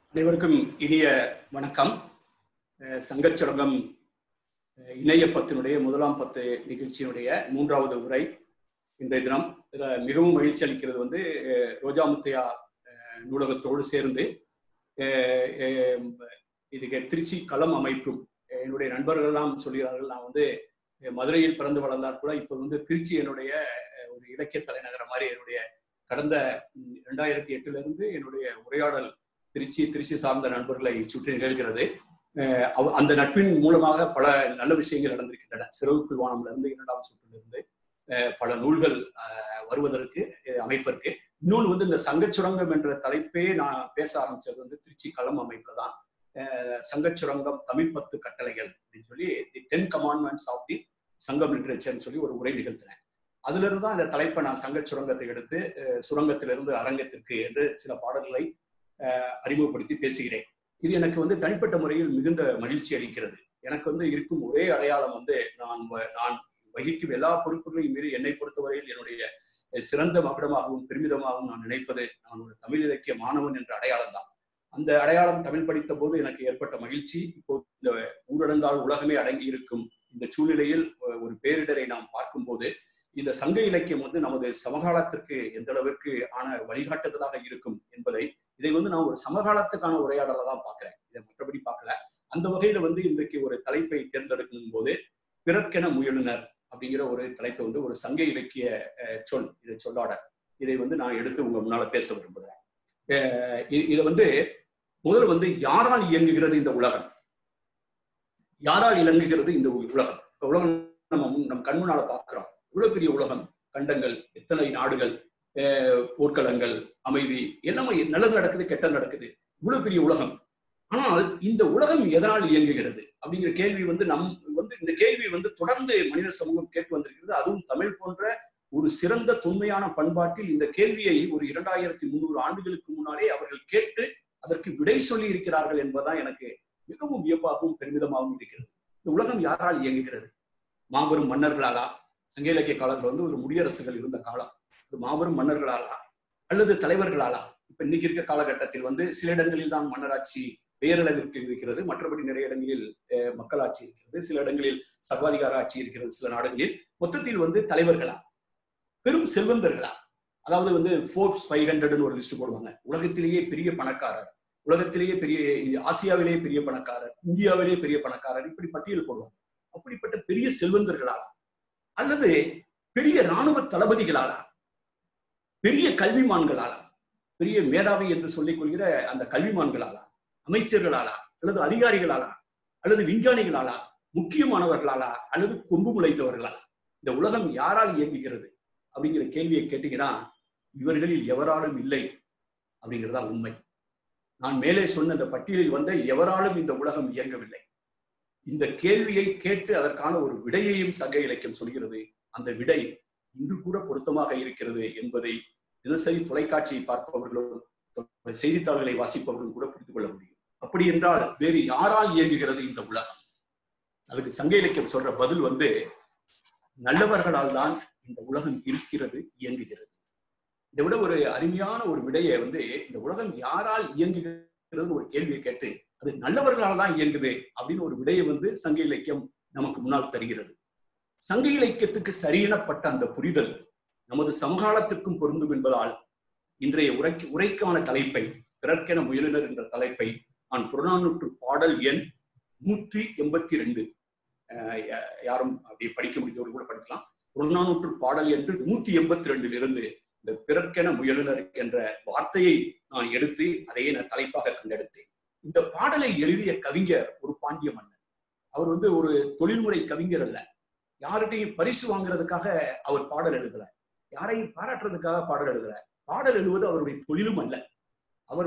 அனைவருக்கும் இனிய வணக்கம் அஹ் சங்கச்சுரங்கம் அஹ் இணைய பத்தினுடைய முதலாம் பத்து நிகழ்ச்சியினுடைய மூன்றாவது உரை இன்றைய தினம் இதுல மிகவும் மகிழ்ச்சி அளிக்கிறது வந்து அஹ் ரோஜா முத்தையா அஹ் நூலகத்தோடு சேர்ந்து அஹ் அஹ் இதுக்கு திருச்சி களம் அமைப்பும் அஹ் என்னுடைய நண்பர்கள் எல்லாம் சொல்கிறார்கள் நான் வந்து அஹ் மதுரையில் பிறந்து வளர்ந்தால் கூட இப்போ வந்து திருச்சி என்னுடைய அஹ் ஒரு இலக்கிய தலைநகரம் மாதிரி என்னுடைய கடந்த ம், ரெண்டாயிரத்தி எட்டுல இருந்து என்னுடைய உரையாடல் திருச்சி திருச்சி சார்ந்த நண்பர்களை சுற்றி நிகழ்கிறது அஹ் அவ- அந்த நட்பின் மூலமாக பல நல்ல விஷயங்கள் நடந்திருக்கின்றன சிறகுக்குள் வானம்ல இருந்து இரண்டாம் சுற்றிலிருந்து அஹ் பல நூல்கள் அஹ், வருவதற்கு அஹ், அமைப்பிற்கு இன்னொன்று வந்து இந்த சங்கச்சுரங்கம் என்ற தலைப்பே நான் பேச ஆரம்பிச்சது வந்து திருச்சி களம் அமைப்புல தான் அஹ், சங்கச்சுரங்கம் தமிழ் பத்து கட்டளைகள் அப்படின்னு சொல்லி the ten commandments of the Sangam லிட்ரேச்சர்னு சொல்லி ஒரு உரை நிகழ்த்தினேன் அதுல இருந்து தான் இந்த தலைப்பை நான் சங்க சுரங்கத்தை எடுத்து அஹ், சுரங்கத்திலிருந்து அரங்கத்திற்கு என்று சில பாடல்களை அஹ், அறிமுகப்படுத்தி பேசுகிறேன் இது எனக்கு வந்து தனிப்பட்ட முறையில் மிகுந்த மகிழ்ச்சி அளிக்கிறது எனக்கு வந்து இருக்கும் ஒரே அடையாளம் வந்து நான் வ- நான் வகிக்கும் எல்லா பொறுப்புகளையும் மீறி என்னை பொறுத்தவரையில் என்னுடைய அஹ், சிறந்த மகுடமாகவும் பெருமிதமாகவும் நான் நினைப்பது நான் ஒரு தமிழ் இலக்கிய மாணவன் என்ற அடையாளம் தான் அந்த அடையாளம் தமிழ் படித்த போது எனக்கு ஏற்பட்ட மகிழ்ச்சி இப்போ இந்த ஊரடங்கால் உலகமே அடங்கி இருக்கும் இந்த சூழ்நிலையில் அஹ், ஒரு பேரிடரை நாம் பார்க்கும்போது இந்த சங்க இலக்கியம் வந்து நமது சமகாலத்திற்கு எந்த அளவிற்கு ஆன வழிகாட்டுதலாக இருக்கும் என்பதை இதை வந்து நான் ஒரு சமகாலத்துக்கான உரையாடலை தான் பார்க்கிறேன் இதை மற்றபடி பார்க்கல அந்த வகையில வந்து இன்றைக்கு ஒரு தலைப்பை தேர்ந்தெடுக்கும் போது பிறர்க்கென முயலுனர் அப்படிங்கிற ஒரு தலைப்பை வந்து ஒரு சங்க இலக்கிய அஹ், சொல் இதை சொல்லாடல் இதை வந்து நான் எடுத்து உங்க முன்னால பேச விரும்புகிறேன் அஹ், இ- இதை வந்து முதல்ல வந்து யாரால் இயங்குகிறது இந்த உலகம் யாரால் இயங்குகிறது இந்த உலகம் இந்த உலகம் நம்ம முன்- நம் கண் முன்னால பார்க்கிறோம் இவ்வளவு பெரிய உலகம் கண்டங்கள் எத்தனை நாடுகள் அஹ், போர்க்களங்கள் அமைதி எல்லாமே நல்லது நடக்குது கெட்டது நடக்குது இவ்வளவு பெரிய உலகம் ஆனால் இந்த உலகம் எதனால் இயங்குகிறது அப்படிங்கிற கேள்வி வந்து நம் வந்து இந்த கேள்வி வந்து தொடர்ந்து மனித சமூகம் கேட்டு வந்திருக்கிறது அதுவும் தமிழ் போன்ற ஒரு சிறந்த தொன்மையான பண்பாட்டில் இந்த கேள்வியை ஒரு இரண்டாயிரத்தி முந்நூறு ஆண்டுகளுக்கு முன்னாலே அவர்கள் கேட்டு அதற்கு விடை சொல்லி இருக்கிறார்கள் என்பதுதான் எனக்கு மிகவும் வியப்பாகவும் பெருமிதமாகவும் இருக்கிறது இந்த உலகம் யாரால் இயங்குகிறது மாபெரும் மன்னர்களாலா சங்க இலக்கிய காலத்துல வந்து ஒரு முடியரசுகள் இருந்த காலம் அது மாபெரும் மன்னர்களாலா அல்லது தலைவர்களாலா இப்ப இன்னைக்கு இருக்க காலகட்டத்தில் வந்து சில இடங்களில் தான் மன்னராட்சி பேரளவிற்கு இருக்கிறது மற்றபடி நிறைய இடங்களில் அஹ், மக்களாட்சி இருக்கிறது சில இடங்களில் சர்வாதிகார ஆட்சி இருக்கிறது சில நாடுகளில் மொத்தத்தில் வந்து தலைவர்களா பெரும் செல்வந்தர்களா அதாவது வந்து ஃபோர்ப்ஸ் ஃபைவ் ஹண்ட்ரட்னு ஒரு லிஸ்ட் போடுவாங்க உலகத்திலேயே பெரிய பணக்காரர் உலகத்திலேயே பெரிய ஆசியாவிலேயே பெரிய பணக்காரர் இந்தியாவிலேயே பெரிய பணக்காரர் இப்படி பட்டியல் போடுவாங்க அப்படிப்பட்ட பெரிய செல்வந்தர்களாலா அல்லது பெரிய இராணுவ தளபதிகளாலா பெரிய கல்விமான்களாலா பெரிய மேதாவி என்று சொல்லிக் கொள்கிற அந்த கல்விமான்களாலா அமைச்சர்களாலா அல்லது அதிகாரிகளாலா அல்லது விஞ்ஞானிகளாலா முக்கியமானவர்களாலா அல்லது கொம்பு முளைத்தவர்களாலா இந்த உலகம் யாரால் இயங்குகிறது அப்படிங்கிற கேள்வியை கேட்டீங்கன்னா இவர்களில் எவராலும் இல்லை அப்படிங்கிறதா உண்மை நான் மேலே சொன்ன இந்த பட்டியலில் வந்த எவராலும் இந்த உலகம் இயங்கவில்லை இந்த கேள்வியை கேட்டு அதற்கான ஒரு விடையையும் சங்க இலக்கியம் சொல்கிறது அந்த விடை இன்று கூட பொருத்தமாக இருக்கிறது என்பதை தினசரி தொலைக்காட்சியை பார்ப்பவர்களும் தொ- செய்தித்தாள்களை வாசிப்பவர்களும் கூட புரிந்து கொள்ள முடியும் அப்படி என்றால் வேறு யாரால் இயங்குகிறது இந்த உலகம் அதுக்கு சங்க இலக்கியம் சொல்ற பதில் வந்து நல்லவர்களால் தான் இந்த உலகம் இருக்கிறது இயங்குகிறது இதை விட ஒரு அருமையான ஒரு விடையை வந்து இந்த உலகம் யாரால் இயங்குகிறது ஒரு கேள்வியை கேட்டு அது நல்லவர்களால் தான் இயங்குது அப்படின்னு ஒரு விடையை வந்து சங்க இலக்கியம் நமக்கு முன்னால் தருகிறது சங்க இலக்கியத்துக்கு சரியெனப்பட்ட அந்த புரிதல் நமது சமகாலத்திற்கும் பொருந்தும் என்பதால் இன்றைய உரைக்கு உரைக்கான தலைப்பை பிறர்க்கென முயலுனர் என்ற தலைப்பை நான் புறநானூற்று பாடல் எண் நூற்றி எண்பத்தி ரெண்டு யாரும் அப்படி படிக்க முடிஞ்சவர்கள் கூட படிக்கலாம் புறநானூற்று பாடல் என்று நூத்தி எண்பத்தி ரெண்டில் இருந்து இந்த பிறர்க்கென முயலுனர் என்ற வார்த்தையை நான் எடுத்து அதையே நான் தலைப்பாக கண்டெடுத்தேன் இந்த பாடலை எழுதிய கவிஞர் ஒரு பாண்டிய மன்னன் அவர் வந்து ஒரு தொழில்முறை கவிஞர் அல்ல யார்கிட்டையும் பரிசு வாங்குறதுக்காக அவர் பாடல் எழுதல யாரையும் பாராட்டுறதுக்காக பாடல் எழுதல பாடல் எழுதுவது அவருடைய தொழிலும் அல்ல அவர்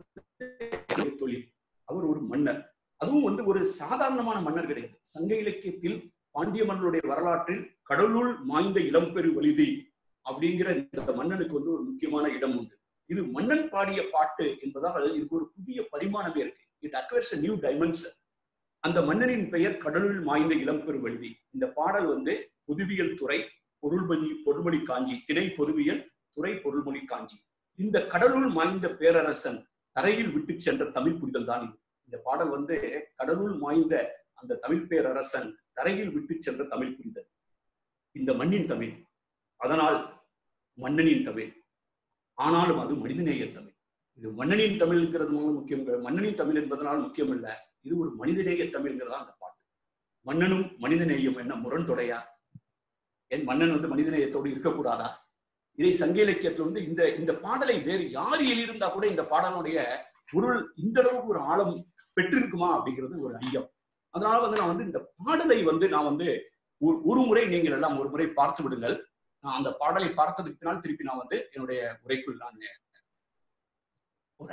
வந்து தொழில் அவர் ஒரு மன்னர் அதுவும் வந்து ஒரு சாதாரணமான மன்னர் கிடையாது சங்க இலக்கியத்தில் பாண்டிய மன்னனுடைய வரலாற்றில் கடலுள் மாய்ந்த இளம்பெரு வலிதி அப்படிங்கிற இந்த மன்னனுக்கு வந்து ஒரு முக்கியமான இடம் உண்டு இது மன்னன் பாடிய பாட்டு என்பதால் இதுக்கு ஒரு புதிய பரிமாணமே இருக்கு இட் அக்வர்ஸ் நியூ டைமென்ஷன் அந்த மன்னனின் பெயர் கடலுள் மாய்ந்த இளம்பெரு வழுதி இந்த பாடல் வந்து பொதுவியல் துறை பொருள்மொழி பொருள்மொழி காஞ்சி திணை பொதுவியல் துறை பொருள்மொழி காஞ்சி இந்த கடலுள் மாய்ந்த பேரரசன் தரையில் விட்டு சென்ற தமிழ் புரிதல் தான் இது இந்த பாடல் வந்து கடலுள் மாய்ந்த அந்த தமிழ் பேரரசன் தரையில் விட்டு சென்ற தமிழ் புரிதல் இந்த மண்ணின் தமிழ் அதனால் மன்னனின் தமிழ் ஆனாலும் அது மனிதநேய தமிழ் இது மன்னனின் தமிழ்ங்கிறது முக்கியம் மன்னனின் தமிழ் என்பதனால் முக்கியம் இல்ல இது ஒரு மனிதநேய தமிழ்ங்கிறதா அந்த பாட்டு மன்னனும் மனிதநேயம் என்ன முரண்தொடையா என் மன்னன் வந்து மனிதநேயத்தோடு இருக்கக்கூடாதா இதை சங்க இலக்கியத்துல வந்து இந்த இந்த பாடலை வேறு யார் எழுதியிருந்தா கூட இந்த பாடலுடைய பொருள் இந்த அளவுக்கு ஒரு ஆழம் பெற்றிருக்குமா அப்படிங்கிறது ஒரு ஐயம் அதனால வந்து நான் வந்து இந்த பாடலை வந்து நான் வந்து ஒரு முறை நீங்கள் எல்லாம் ஒரு முறை பார்த்து விடுங்கள் நான் அந்த பாடலை பார்த்ததுக்கு பின்னால் திருப்பி நான் வந்து என்னுடைய உரைக்குள் நான் ஒரு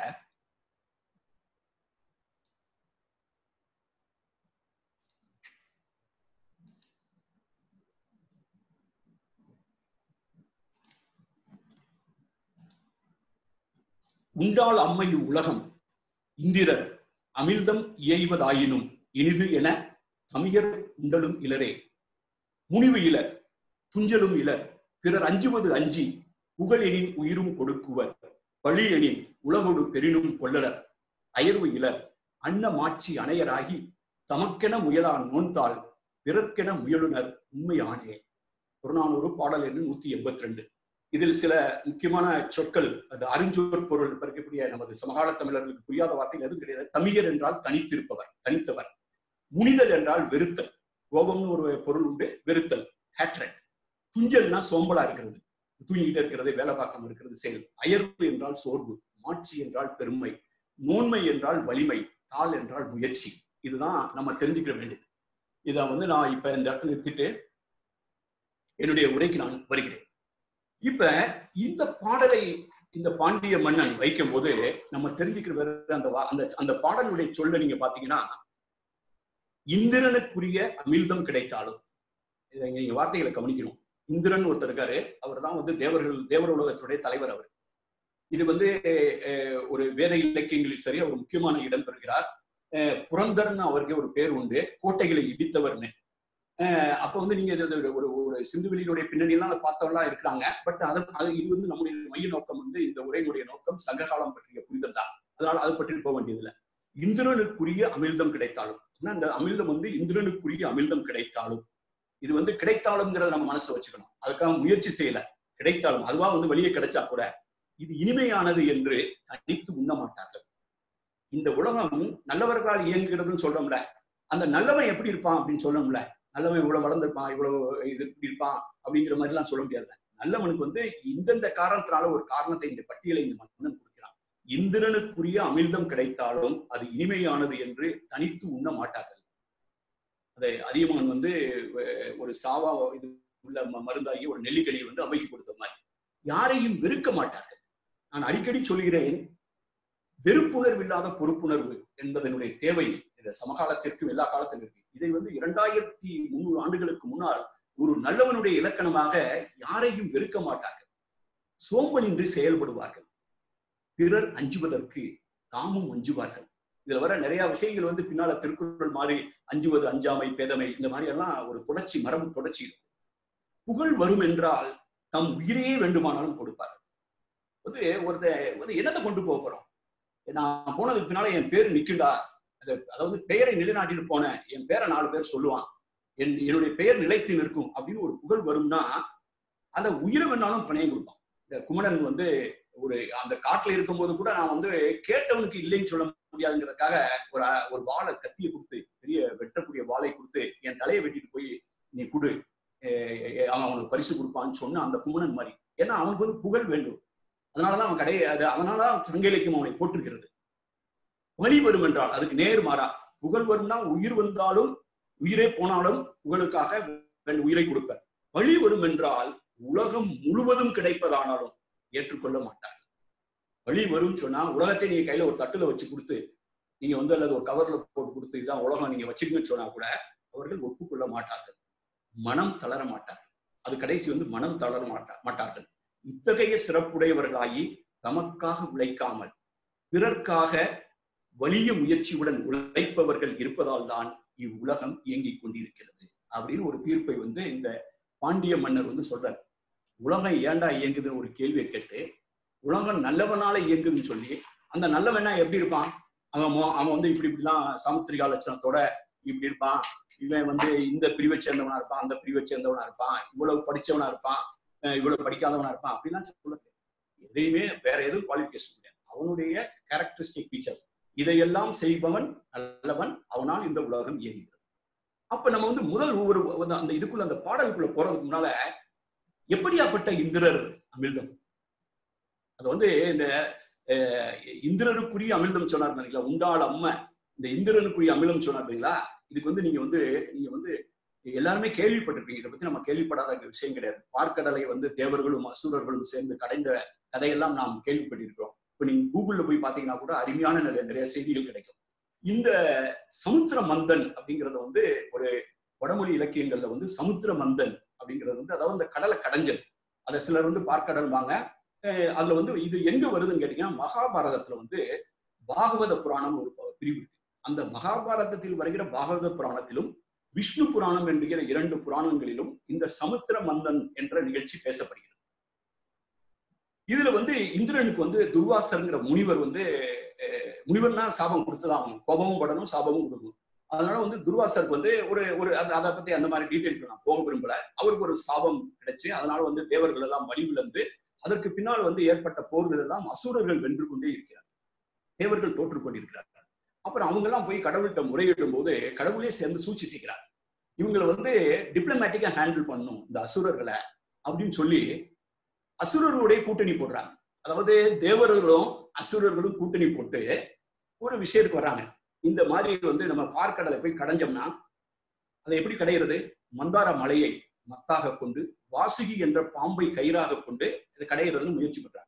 உண்டால் அம்மையு உலகம் இந்திரர் அமிழ்தம் இயைவதாயினும் இனிது என தமிழர் உண்டலும் இலரே முனிவு இலர் துஞ்சலும் இலர் பிறர் அஞ்சுவது அஞ்சி புகழெனின் உயிரும் கொடுக்குவர் பழி எனின் உலகோடு பெரினும் கொள்ளலர் அயர்வு இலர் அன்ன மாட்சி அணையராகி தமக்கென முயலான் நோன்தாள் பிறர்க்கென முயலுனர் உண்மையானே புறநானூறு பாடல் என்று நூத்தி எண்பத்தி ரெண்டு இதில் சில முக்கியமான சொற்கள் அது அறிஞ்சோர் பொருள் இருக்கக்கூடிய நமது சமகால தமிழர்களுக்கு புரியாத வார்த்தைகள் எதுவும் கிடையாது தமிழர் என்றால் தனித்திருப்பவர் தனித்தவர் முனிதல் என்றால் வெறுத்தல் கோபம்னு ஒரு பொருள் உண்டு வெறுத்தல் ஹேட்ரட் துஞ்சல்னா சோம்பலா இருக்கிறது தூங்கிட்டு இருக்கிறது வேலை பார்க்காம இருக்கிறது செயல் அயர்வு என்றால் சோர்வு மாட்சி என்றால் பெருமை நோன்மை என்றால் வலிமை தாள் என்றால் முயற்சி இதுதான் நம்ம தெரிஞ்சுக்க வேண்டியது இதை வந்து நான் இப்ப இந்த இடத்துல நிறுத்திட்டு என்னுடைய உரைக்கு நான் வருகிறேன் இப்ப இந்த பாடலை இந்த பாண்டிய மன்னன் வைக்கும் போது நம்ம தெரிஞ்சுக்கிற அந்த அந்த அந்த பாடலுடைய சொல்ல நீங்க பாத்தீங்கன்னா இந்திரனுக்குரிய அமிழ்தம் கிடைத்தாலும் இதை நீங்க வார்த்தைகளை கவனிக்கணும் இந்திரன் ஒருத்தர் இருக்காரு அவர் தான் வந்து தேவர்கள் தேவர உலகத்துடைய தலைவர் அவர் இது வந்து ஒரு வேத இலக்கியங்களில் சரி அவர் முக்கியமான இடம் பெறுகிறார் புரந்தர்னு அவருக்கு ஒரு பேர் உண்டு கோட்டைகளை இடித்தவர்னு அப்ப வந்து நீங்க ஒரு ஒரு சிந்துவெளியினுடைய பின்னணியெல்லாம் பார்த்தவெல்லாம் இருக்கிறாங்க பட் அது அது இது வந்து நம்முடைய மைய நோக்கம் வந்து இந்த உரையினுடைய நோக்கம் சங்ககாலம் பற்றிய புரிதல் தான் அதனால அதை பற்றி போக வேண்டியதில்லை இந்திரனுக்குரிய அமிழ்தம் கிடைத்தாலும் அந்த அமிழ்தம் வந்து இந்திரனுக்குரிய அமிழ்தம் கிடைத்தாலும் இது வந்து கிடைத்தாலும்ங்கிறத நம்ம மனசுல வச்சுக்கணும் அதுக்காக முயற்சி செய்யல கிடைத்தாலும் அதுவா வந்து வெளியே கிடைச்சா கூட இது இனிமையானது என்று தனித்து உண்ண மாட்டார்கள் இந்த உலகம் நல்லவர்களால் இயங்குகிறதுன்னு சொல்றோம்ல அந்த நல்லவன் எப்படி இருப்பான் அப்படின்னு சொல்லணும்ல நல்லவன் இவ்வளவு வளர்ந்துருப்பான் இவ்வளவு இது இப்படி இருப்பான் அப்படிங்கிற மாதிரி எல்லாம் சொல்ல முடியாது நல்லவனுக்கு வந்து இந்தந்த காரணத்தினால ஒரு காரணத்தை இந்த பட்டியலை இந்த மன்னன் கொடுக்கிறான் இந்திரனுக்குரிய அமிர்தம் கிடைத்தாலும் அது இனிமையானது என்று தனித்து உண்ண மாட்டார்கள் அதை அதியமகன் வந்து ஒரு சாவா இது உள்ள மருந்தாகி ஒரு நெல்லிக்கனியை வந்து அவைக்கு கொடுத்த மாதிரி யாரையும் வெறுக்க மாட்டார்கள் நான் அடிக்கடி சொல்கிறேன் வெறுப்புணர்வு இல்லாத பொறுப்புணர்வு என்பதனுடைய தேவை இந்த சமகாலத்திற்கும் எல்லா காலத்திலும் இருக்கு இதை வந்து இரண்டாயிரத்தி முன்னூறு ஆண்டுகளுக்கு முன்னால் ஒரு நல்லவனுடைய இலக்கணமாக யாரையும் வெறுக்க மாட்டார்கள் சோம்பலின்றி செயல்படுவார்கள் பிறர் அஞ்சுவதற்கு தாமும் அஞ்சுவார்கள் இதுல வர நிறைய விஷயங்கள் வந்து பின்னால திருக்குறள் மாதிரி அஞ்சுவது அஞ்சாமை பேதமை இந்த மாதிரி எல்லாம் ஒரு தொடர்ச்சி மரபு தொடர்ச்சி இருக்கும் புகழ் வரும் என்றால் தம் உயிரையே வேண்டுமானாலும் கொடுப்பார்கள் வந்து ஒருத்த வந்து என்னத்தை கொண்டு போக போறோம் நான் போனதுக்கு பின்னால என் பேர் நிக்குண்டா அதாவது பெயரை நிலைநாட்டிட்டு போன என் பேரை நாலு பேர் சொல்லுவான் என் என்னுடைய பெயர் நிலைத்து நிற்கும் அப்படின்னு ஒரு புகழ் வரும்னா அந்த உயிரை வேணாலும் பணையம் கொடுப்பான் இந்த குமணன் வந்து ஒரு அந்த காட்டுல இருக்கும்போது கூட நான் வந்து கேட்டவனுக்கு இல்லைன்னு சொல்ல முடியாதுங்கிறதுக்காக ஒரு ஒரு வாழை கத்தியை கொடுத்து பெரிய வெட்டக்கூடிய வாளை கொடுத்து என் தலையை வெட்டிட்டு போய் நீ கொடு அவன் அவனுக்கு பரிசு கொடுப்பான்னு சொன்ன அந்த குமணன் மாதிரி ஏன்னா அவனுக்கு வந்து புகழ் வேண்டும் அதனாலதான் அவன் கடை அது அதனாலதான் சங்க இலக்கியம் அவனை போட்டிருக்கிறது வழி வரும் என்றால் அதுக்கு நேர் மாறா புகழ் வரும்னா உயிர் வந்தாலும் உயிரே போனாலும் புகழுக்காக உயிரை கொடுப்பர் வழி வரும் என்றால் உலகம் முழுவதும் கிடைப்பதானாலும் ஏற்றுக்கொள்ள மாட்டார் வழி வரும் சொன்னா உலகத்தை நீங்க கையில ஒரு தட்டுல வச்சு கொடுத்து நீங்க வந்து அல்லது ஒரு கவர்ல போட்டு கொடுத்து இதான் உலகம் நீங்க வச்சுக்கணும்னு சொன்னா கூட அவர்கள் ஒப்புக்கொள்ள மாட்டார்கள் மனம் தளர மாட்டார் அது கடைசி வந்து மனம் தளர மாட்டார் மாட்டார்கள் இத்தகைய சிறப்புடையவர்களாகி தமக்காக உழைக்காமல் பிறர்க்காக வலிய முயற்சியுடன் உழைப்பவர்கள் இருப்பதால் தான் இவ்வுலகம் இயங்கிக் கொண்டிருக்கிறது அப்படின்னு ஒரு தீர்ப்பை வந்து இந்த பாண்டிய மன்னர் வந்து சொல்றார் உலகம் ஏண்டா இயங்குதுன்னு ஒரு கேள்வியை கேட்டு உலகம் நல்லவனால இயங்குதுன்னு சொல்லி அந்த நல்லவனா எப்படி இருப்பான் அவன் மோ- அவன் வந்து இப்படி இப்படிலாம் சாமுத்திரிகா லட்சணத்தோட இப்படி இருப்பான் இவன் வந்து இந்த பிரிவை சேர்ந்தவனா இருப்பான் அந்த பிரிவை சேர்ந்தவனா இருப்பான் இவ்வளவு படிச்சவனா இருப்பான் அஹ் இவ்வளவு படிக்காதவனா இருப்பான் அப்படிலாம் சொல்ல முடியாது. எதையுமே வேற எதுவும் குவாலிஃபிகேஷன் கிடையாது அவனுடைய கேரக்டரிஸ்டிக் ஃபீச்சர்ஸ் இதையெல்லாம் செய்பவன் நல்லவன் அவனால் இந்த உலகம் இயங்குகிறது அப்ப நம்ம வந்து முதல் ஒவ்வொரு வந்து அந்த இதுக்குள்ள அந்த பாடலுக்குள்ள போறதுக்கு முன்னால எப்படியாப்பட்ட இந்திரர் அமிர்தம் அது வந்து இந்த அஹ், இந்திரருக்குரிய அமிர்தம் சொன்னார் பாத்தீங்களா உண்டாள் அம்மை இந்த இந்திரனுக்குரிய அமிர்தம் சொன்னார் பாத்தீங்களா இதுக்கு வந்து நீங்க வந்து நீங்க வந்து எல்லாருமே கேள்விப்பட்டிருப்பீங்க இதை பத்தி நம்ம கேள்விப்படாத விஷயம் கிடையாது பார்க்கடலை வந்து தேவர்களும் அசுரர்களும் சேர்ந்து கடைந்த கதையெல்லாம் நாம் கேள்விப்பட்டிருக்கிறோம் இப்ப நீங்க கூகுள்ல போய் பாத்தீங்கன்னா கூட அருமையான நிறைய நிறைய செய்திகள் கிடைக்கும் இந்த சமுத்திர மந்தன் அப்படிங்கறத வந்து ஒரு வடமொழி இலக்கியங்கள்ல வந்து சமுத்திர மந்தன் அப்படிங்கிறது வந்து அதாவது இந்த கடலை கடைஞ்சல் அதை சிலர் வந்து பார்க்கடல்வாங்க அஹ் அதுல வந்து இது எங்க வருதுன்னு கேட்டீங்கன்னா மகாபாரதத்துல வந்து பாகவத புராணம் ஒரு ப- பிரிவு இருக்கு அந்த மகாபாரதத்தில் வருகிற பாகவத புராணத்திலும் விஷ்ணு புராணம் என்கிற இரண்டு புராணங்களிலும் இந்த சமுத்திர மந்தன் என்ற நிகழ்ச்சி பேசப்படுகிறது இதுல வந்து இந்திரனுக்கு வந்து துர்வாசர்ங்கிற முனிவர் வந்து அஹ், முனிவர்னா சாபம் கொடுத்துதான் ஆகணும் கோபமும் படணும் சாபமும் கொடுக்கணும் அதனால வந்து துர்வாசருக்கு வந்து ஒரு ஒரு அது அதை பத்தி அந்த மாதிரி டீட்டெயில் நான் போக விரும்பல அவருக்கு ஒரு சாபம் கிடைச்சு அதனால வந்து தேவர்கள் எல்லாம் வழி விழுந்து அதற்கு பின்னால் வந்து ஏற்பட்ட போர்கள் எல்லாம் அசுரர்கள் வென்று கொண்டே இருக்கிறார் தேவர்கள் தோற்று கொண்டிருக்கிறார்கள் அப்புறம் அவங்க எல்லாம் போய் கடவுள்கிட்ட முறையிடும் போது கடவுளே சேர்ந்து சூழ்ச்சி செய்கிறார் இவங்களை வந்து டிப்ளமேட்டிக்கா ஹேண்டில் பண்ணும் இந்த அசுரர்களை அப்படின்னு சொல்லி அசுரர்களுடைய கூட்டணி போடுறாங்க அதாவது தேவர்களும் அசுரர்களும் கூட்டணி போட்டு ஒரு விஷயத்துக்கு வர்றாங்க இந்த மாதிரி வந்து நம்ம பார்க்கடலை போய் கடைஞ்சோம்னா அதை எப்படி கடையிறது மந்தார மலையை மத்தாக கொண்டு வாசுகி என்ற பாம்பை கயிறாக கொண்டு இதை கடையிறதுன்னு முயற்சி பண்றாங்க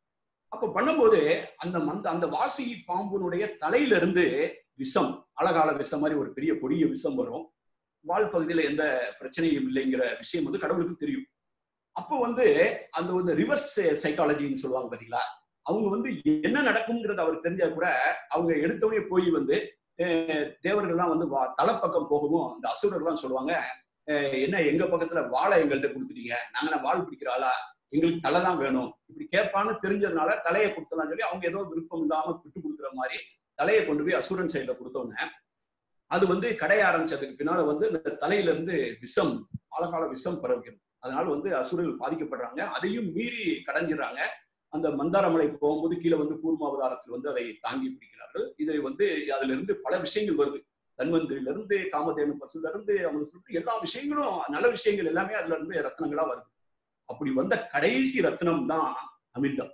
அப்ப பண்ணும்போது அந்த மந்த அந்த வாசுகி பாம்பினுடைய தலையிலிருந்து விஷம் அழகால விஷம் மாதிரி ஒரு பெரிய கொடிய விஷம் வரும் வால் பகுதியில எந்த பிரச்சனையும் இல்லைங்கிற விஷயம் வந்து கடவுளுக்கு தெரியும் அப்போ வந்து அந்த வந்து ரிவர்ஸ் சைக்காலஜின்னு சொல்லுவாங்க பாத்தீங்களா அவங்க வந்து என்ன நடக்கும்ங்கிறது அவருக்கு தெரிஞ்சா கூட அவங்க எடுத்தவனே போய் வந்து அஹ், தேவர்கள்லாம் வந்து வா- தலைப்பக்கம் போகவும் அந்த அசுரர்லாம் சொல்லுவாங்க அஹ், என்ன எங்க பக்கத்துல வாழை எங்கள்கிட்ட கொடுத்துட்டீங்க நாங்க என்ன வாள் பிடிக்கிற ஆளா எங்களுக்கு தலை தான் வேணும் இப்படி கேட்பான்னு தெரிஞ்சதுனால தலையை கொடுத்தலாம் சொல்லி அவங்க ஏதோ விருப்பம் இல்லாம விட்டு கொடுக்குற மாதிரி தலையை கொண்டு போய் அசுரன் சைடுல கொடுத்தோன்னே அது வந்து கடைய ஆரம்பிச்சதுக்கு பின்னால வந்து இந்த தலையில இருந்து விஷம் ஆழகால விஷம் பரவுகிறது அதனால வந்து அசுரர்கள் பாதிக்கப்படுறாங்க அதையும் மீறி கடைஞ்சிடுறாங்க அந்த மந்தாரமலை போகும்போது கீழே வந்து கூர்மாவதாரத்தில் வந்து அதை தாங்கி பிடிக்கிறார்கள் இதை வந்து அதுல இருந்து பல விஷயங்கள் வருது தன்வந்திரில இருந்து காமதேனு பசுல இருந்து அவங்க சொல்லிட்டு எல்லா விஷயங்களும் நல்ல விஷயங்கள் எல்லாமே அதுல இருந்து ரத்னங்களா வருது அப்படி வந்த கடைசி ரத்னம் தான் அமிர்தம்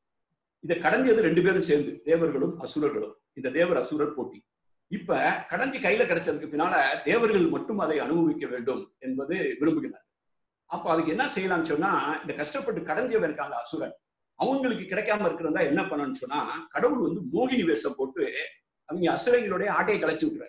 இதை கடைஞ்சது ரெண்டு பேரும் சேர்ந்து தேவர்களும் அசுரர்களும் இந்த தேவர் அசுரர் போட்டி இப்ப கடைஞ்சி கையில கிடைச்சதுக்கு பின்னால தேவர்கள் மட்டும் அதை அனுபவிக்க வேண்டும் என்பது விரும்புகிறார் அப்ப அதுக்கு என்ன செய்யலாம்னு சொன்னா இந்த கஷ்டப்பட்டு கடைஞ்சவன் இருக்காங்க அசுரன் அவங்களுக்கு கிடைக்காம இருக்கிறதா என்ன பண்ணணும்னு சொன்னா கடவுள் வந்து மோகினி வேஷம் போட்டு அவங்க அசுரங்களுடைய ஆட்டையை கலைச்சு விட்டுறாரு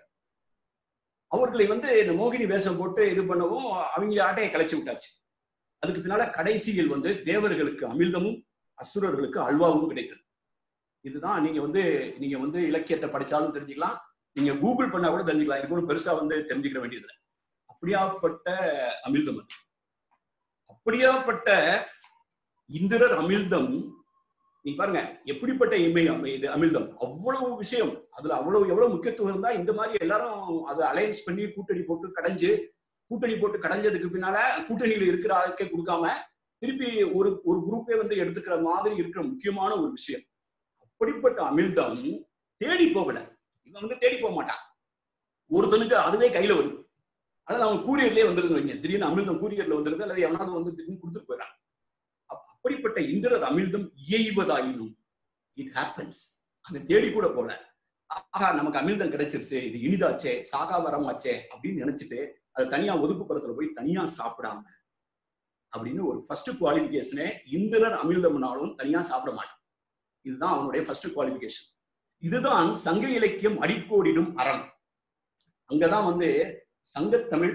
அவர்களை வந்து இந்த மோகினி வேஷம் போட்டு இது பண்ணவும் அவங்க ஆட்டையை கலைச்சு விட்டாச்சு அதுக்கு பின்னால கடைசியில் வந்து தேவர்களுக்கு அமிர்தமும் அசுரர்களுக்கு அல்வாவும் கிடைத்தது இதுதான் நீங்க வந்து நீங்க வந்து இலக்கியத்தை படிச்சாலும் தெரிஞ்சுக்கலாம் நீங்க கூகுள் பண்ணா கூட தெரிஞ்சுக்கலாம் இது கூட பெருசா வந்து தெரிஞ்சுக்கிற வேண்டியது இல்லை. அப்படியாப்பட்ட அமிர்தம் அது அப்படியாப்பட்ட இந்திரர் அமிர்தம் நீங்க பாருங்க எப்படிப்பட்ட இமை அமை- இது அமிர்தம் அவ்வளவு விஷயம் அதுல அவ்வளவு எவ்வளவு முக்கியத்துவம் இருந்தா இந்த மாதிரி எல்லாரும் அதை அலையன்ஸ் பண்ணி கூட்டணி போட்டு கடைஞ்சு கூட்டணி போட்டு கடைஞ்சதுக்கு பின்னால கூட்டணியில இருக்கிற ஆளுக்கே கொடுக்காம திருப்பி ஒரு ஒரு குரூப்பே வந்து எடுத்துக்கிற மாதிரி இருக்கிற முக்கியமான ஒரு விஷயம் அப்படிப்பட்ட அமிர்தம் தேடி போகல இவன் வந்து தேடி போக மாட்டான் ஒருத்தனுக்கு அதுவே கையில வரும் அதாவது அவன் கூரியர்லயே வந்துருது வைங்க திடீர்னு அமிர்தம் கூரியர்ல வந்துருது அல்லது எவனாவது வந்து திடீர்னு கொடுத்துட்டு போயிடறான் அப்ப அப்படிப்பட்ட இந்திரர் அமிர்தம் இயைவதாயினும் இட் ஹேப்பன்ஸ் அங்க தேடி கூட போல ஆஹா நமக்கு அமிர்தம் கிடைச்சிருச்சு இது இனிதாச்சே சாகா வரமாச்சே அப்படின்னு நினைச்சிட்டு அதை தனியா ஒதுக்குப்புறத்துல போய் தனியா சாப்பிடாம அப்படின்னு ஒரு ஃபர்ஸ்ட் குவாலிபிகேஷனே இந்திரர் அமிர்தம்னாலும் தனியா சாப்பிட மாட்டான் இதுதான் அவனுடைய ஃபர்ஸ்ட் குவாலிபிகேஷன் இதுதான் சங்க இலக்கியம் அடிக்கோடிடும் அறம் அங்கதான் வந்து சங்கத்தமிழ்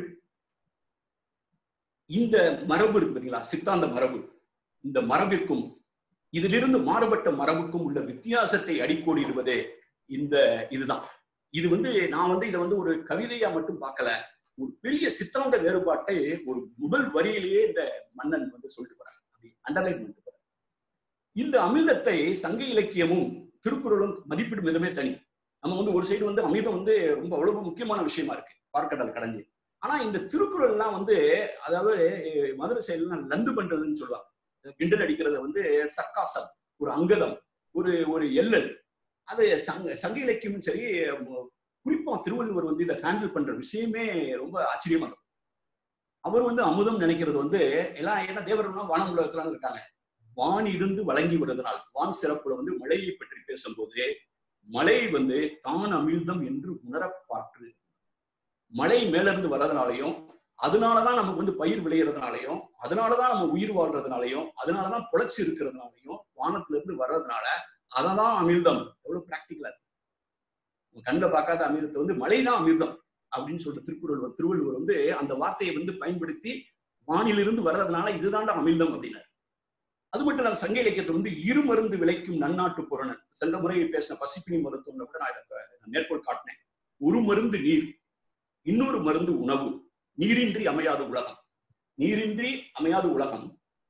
இந்த மரபு இருக்கு பாத்தீங்களா சித்தாந்த மரபு இந்த மரபிற்கும் இதிலிருந்து மாறுபட்ட மரபுக்கும் உள்ள வித்தியாசத்தை அடிக்கோடிடுவதே இந்த இதுதான் இது வந்து நான் வந்து இதை வந்து ஒரு கவிதையா மட்டும் பார்க்கல ஒரு பெரிய சித்தாந்த வேறுபாட்டை ஒரு முதல் வரியிலேயே இந்த மன்னன் வந்து சொல்லிட்டு போறார் அப்படி அண்டர்லைன் பண்ணிட்டு போறார் இந்த அமிர்தத்தை சங்க இலக்கியமும் திருக்குறளும் மதிப்பிடும் விதமே தனி நம்ம வந்து ஒரு சைடு வந்து அமிர்தம் வந்து ரொம்ப அவ்வளவு முக்கியமான விஷயமா இருக்கு பார்க்கடல் கடஞ்சு ஆனா இந்த திருக்குறள்லாம் வந்து அதாவது அஹ், மதுரை சைடுலாம் லந்து பண்றதுன்னு சொல்லுவாங்க கிண்டல் அடிக்கிறத வந்து சர்க்காசம் ஒரு அங்கதம் ஒரு ஒரு எல்லல் அது சங்க சங்க இலக்கியமும் சரி ம- குறிப்பா திருவள்ளுவர் வந்து இதை ஹேண்டில் பண்ற விஷயமே ரொம்ப ஆச்சரியமா இருக்கும் அவர் வந்து அமுதம் நினைக்கிறது வந்து எல்லாம் ஏன்னா தேவர்கள்லாம் வான உலகத்துல இருக்காங்க வான் இருந்து வழங்கி வருவதனால் வான் சிறப்புல வந்து மழையை பற்றி பேசும்போது மழை வந்து தான் அமிழ்தம் என்று உணர பார்த்து மழை மேல இருந்து வர்றதுனாலையும் அதனாலதான் நமக்கு வந்து பயிர் விளையிறதுனாலையும் அதனாலதான் நம்ம உயிர் வாழ்றதுனாலையும் அதனாலதான் புழைச்சி இருக்கிறதுனாலையும் வானத்துல இருந்து வர்றதுனால அததான் அமிர்தம் எவ்வளவு பிராக்டிக்கலா இருக்கு உங்க கண்ணில் பார்க்காத அமிர்தத்தை வந்து மழைதான் அமிர்தம் அப்படின்னு சொல்லிட்டு திருக்குறள் திருவள்ளுவர் வந்து அந்த வார்த்தையை வந்து பயன்படுத்தி வானிலிருந்து வர்றதுனால இதுதான்டா அமிர்தம் அப்படின்னாரு அது மட்டும் இல்லாம சங்க இலக்கியத்தை வந்து இருமருந்து விளைக்கும் நன்னாட்டு புறணன் சென்ற முறை பேசின பசிப்பினி மருத்துவம்ல கூட நான் இதை மேற்கோள் காட்டினேன் ஒரு மருந்து நீர் இன்னொரு மருந்து உணவு நீரின்றி அமையாத உலகம் நீரின்றி அமையாத உலகம்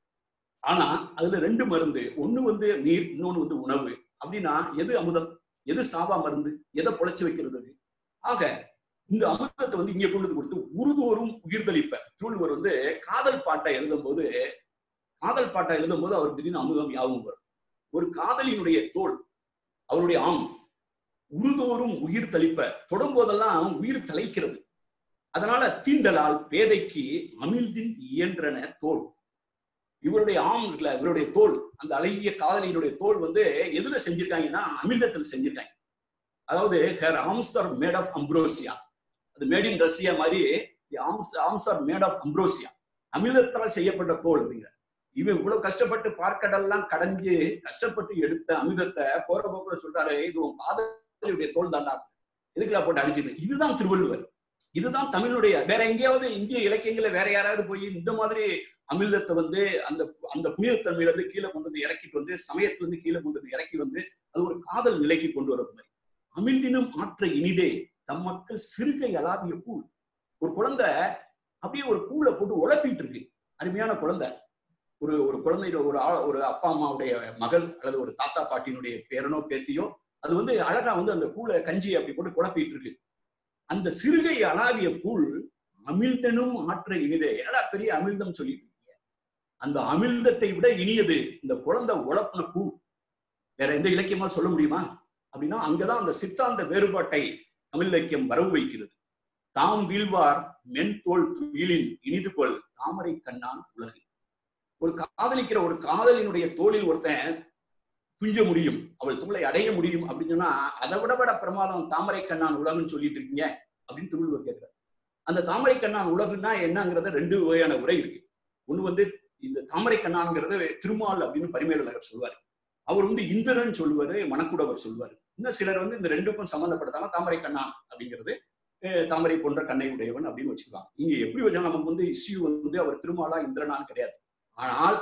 ஆனா அதுல ரெண்டு மருந்து ஒண்ணு வந்து நீர் இன்னொன்னு வந்து உணவு அப்படின்னா எது அமுதம் எது சாவா மருந்து எதை பொழைச்சு வைக்கிறது ஆக இந்த அமிர்தத்தை வந்து இங்க கொண்டு வந்து கொடுத்து உருதோறும் உயிர்தளிப்ப திருவள்ளுவர் வந்து காதல் பாட்டை எழுதும் போது காதல் பாட்டை எழுதும் போது அவர் திடீர்னு அமுதம் யாவும் வரும் ஒரு காதலினுடைய தோல் அவருடைய ஆம்ஸ் உருதோறும் உயிர் தளிப்ப தொடும்போதெல்லாம் உயிர் தலைக்கிறது அதனால தீண்டலால் பேதைக்கு அமிழ்தின் இயன்றன தோல் இவருடைய ஆம் இருக்குல்ல இவருடைய தோல் அந்த அழகிய காதலியினுடைய தோல் வந்து எதுல செஞ்சிருக்காங்கன்னா அமிர்தத்தில் செஞ்சிருக்காங்க அதாவது her arms are made of ambrosia அது மேட் இன் ரஷ்யா மாதிரி arms arms are made of ambrosia அமிர்தத்தால் செய்யப்பட்ட தோல் அப்படிங்கிற இவன் இவ்வளவு கஷ்டப்பட்டு பார்க்கடல்லாம் கடைஞ்சு கஷ்டப்பட்டு எடுத்த அமிர்தத்தை போற போக்குல சொல்றாரு இது உன் காதலியுடைய தோல் தாண்டா எதுக்குல போட்டு அடிச்சுது இதுதான் திருவள்ளுவர் இதுதான் தமிழுடைய வேற எங்கேயாவது இந்திய இலக்கியங்கள வேற யாராவது போய் இந்த மாதிரி அமிர்தத்தை வந்து அந்த அந்த புனிதத்தன்மையில இருந்து கீழே கொண்டு வந்து இறக்கிட்டு வந்து சமயத்துல இருந்து கீழே கொண்டு வந்து இறக்கி வந்து அது ஒரு காதல் நிலைக்கு கொண்டு வர மாதிரி அமிழ்தினும் ஆற்ற இனிதே தம் மக்கள் சிறுகை அலாவிய கூழ் ஒரு குழந்தை அப்படியே ஒரு கூழை போட்டு உழப்பிட்டு இருக்கு அருமையான குழந்தை ஒரு ஒரு குழந்தையோட ஒரு ஆ- ஒரு அப்பா அம்மாவுடைய மகள் அல்லது ஒரு தாத்தா பாட்டியினுடைய பேரனோ பேத்தியோ அது வந்து அழகா வந்து அந்த கூழை கஞ்சி அப்படி போட்டு குழப்பிட்டு இருக்கு அந்த சிறுகை அலாவிய கூழ் அமிழ்தனும் ஆற்ற இனிதே என்னடா பெரிய அமிழ்தம் சொல்லிட்டு இருக்கீங்க அந்த அமிழ்தத்தை விட இனியது இந்த குழந்தை உழப்பின கூழ் வேற எந்த இலக்கியமா சொல்ல முடியுமா அப்படின்னா அங்கதான் அந்த சித்தாந்த வேறுபாட்டை தமிழ் இலக்கியம் வரவு வைக்கிறது தாம் வீழ்வார் மென்தோல் துயிலின் இனிது கொள் தாமரை கண்ணான் உலகு ஒரு காதலிக்கிற ஒரு காதலினுடைய தோளில் ஒருத்தன் துஞ்ச முடியும் அவள் தோளை அடைய முடியும் அப்படின்னு சொன்னா அதை விட விட பிரமாதம் தாமரை கண்ணான் உலகுன்னு சொல்லிட்டு இருக்கீங்க அப்படின்னு திருவள்ளுவர் கேட்கிறார் அந்த தாமரை கண்ணான் உலகுன்னா என்னங்கிறத ரெண்டு வகையான உரை இருக்கு ஒண்ணு வந்து இந்த தாமரை கண்ணான்ங்கிறத திருமால் அப்படின்னு பரிமேலழகர் சொல்வார் அவர் வந்து இந்திரன் சொல்லுவாரு மணக்குடவர் சொல்லுவாரு இன்னும் சிலர் வந்து இந்த ரெண்டுக்கும் சம்மந்தப்படுத்தாம தாமரை கண்ணான் அப்படிங்கிறது அஹ், தாமரை போன்ற கண்ணை உடையவன் அப்படின்னு வச்சுக்கலாம் இங்க எப்படி வச்சாலும் நமக்கு வந்து இஷ்யூ வந்து அவர் திருமாலா இந்திரனான்னு கிடையாது ஆனால்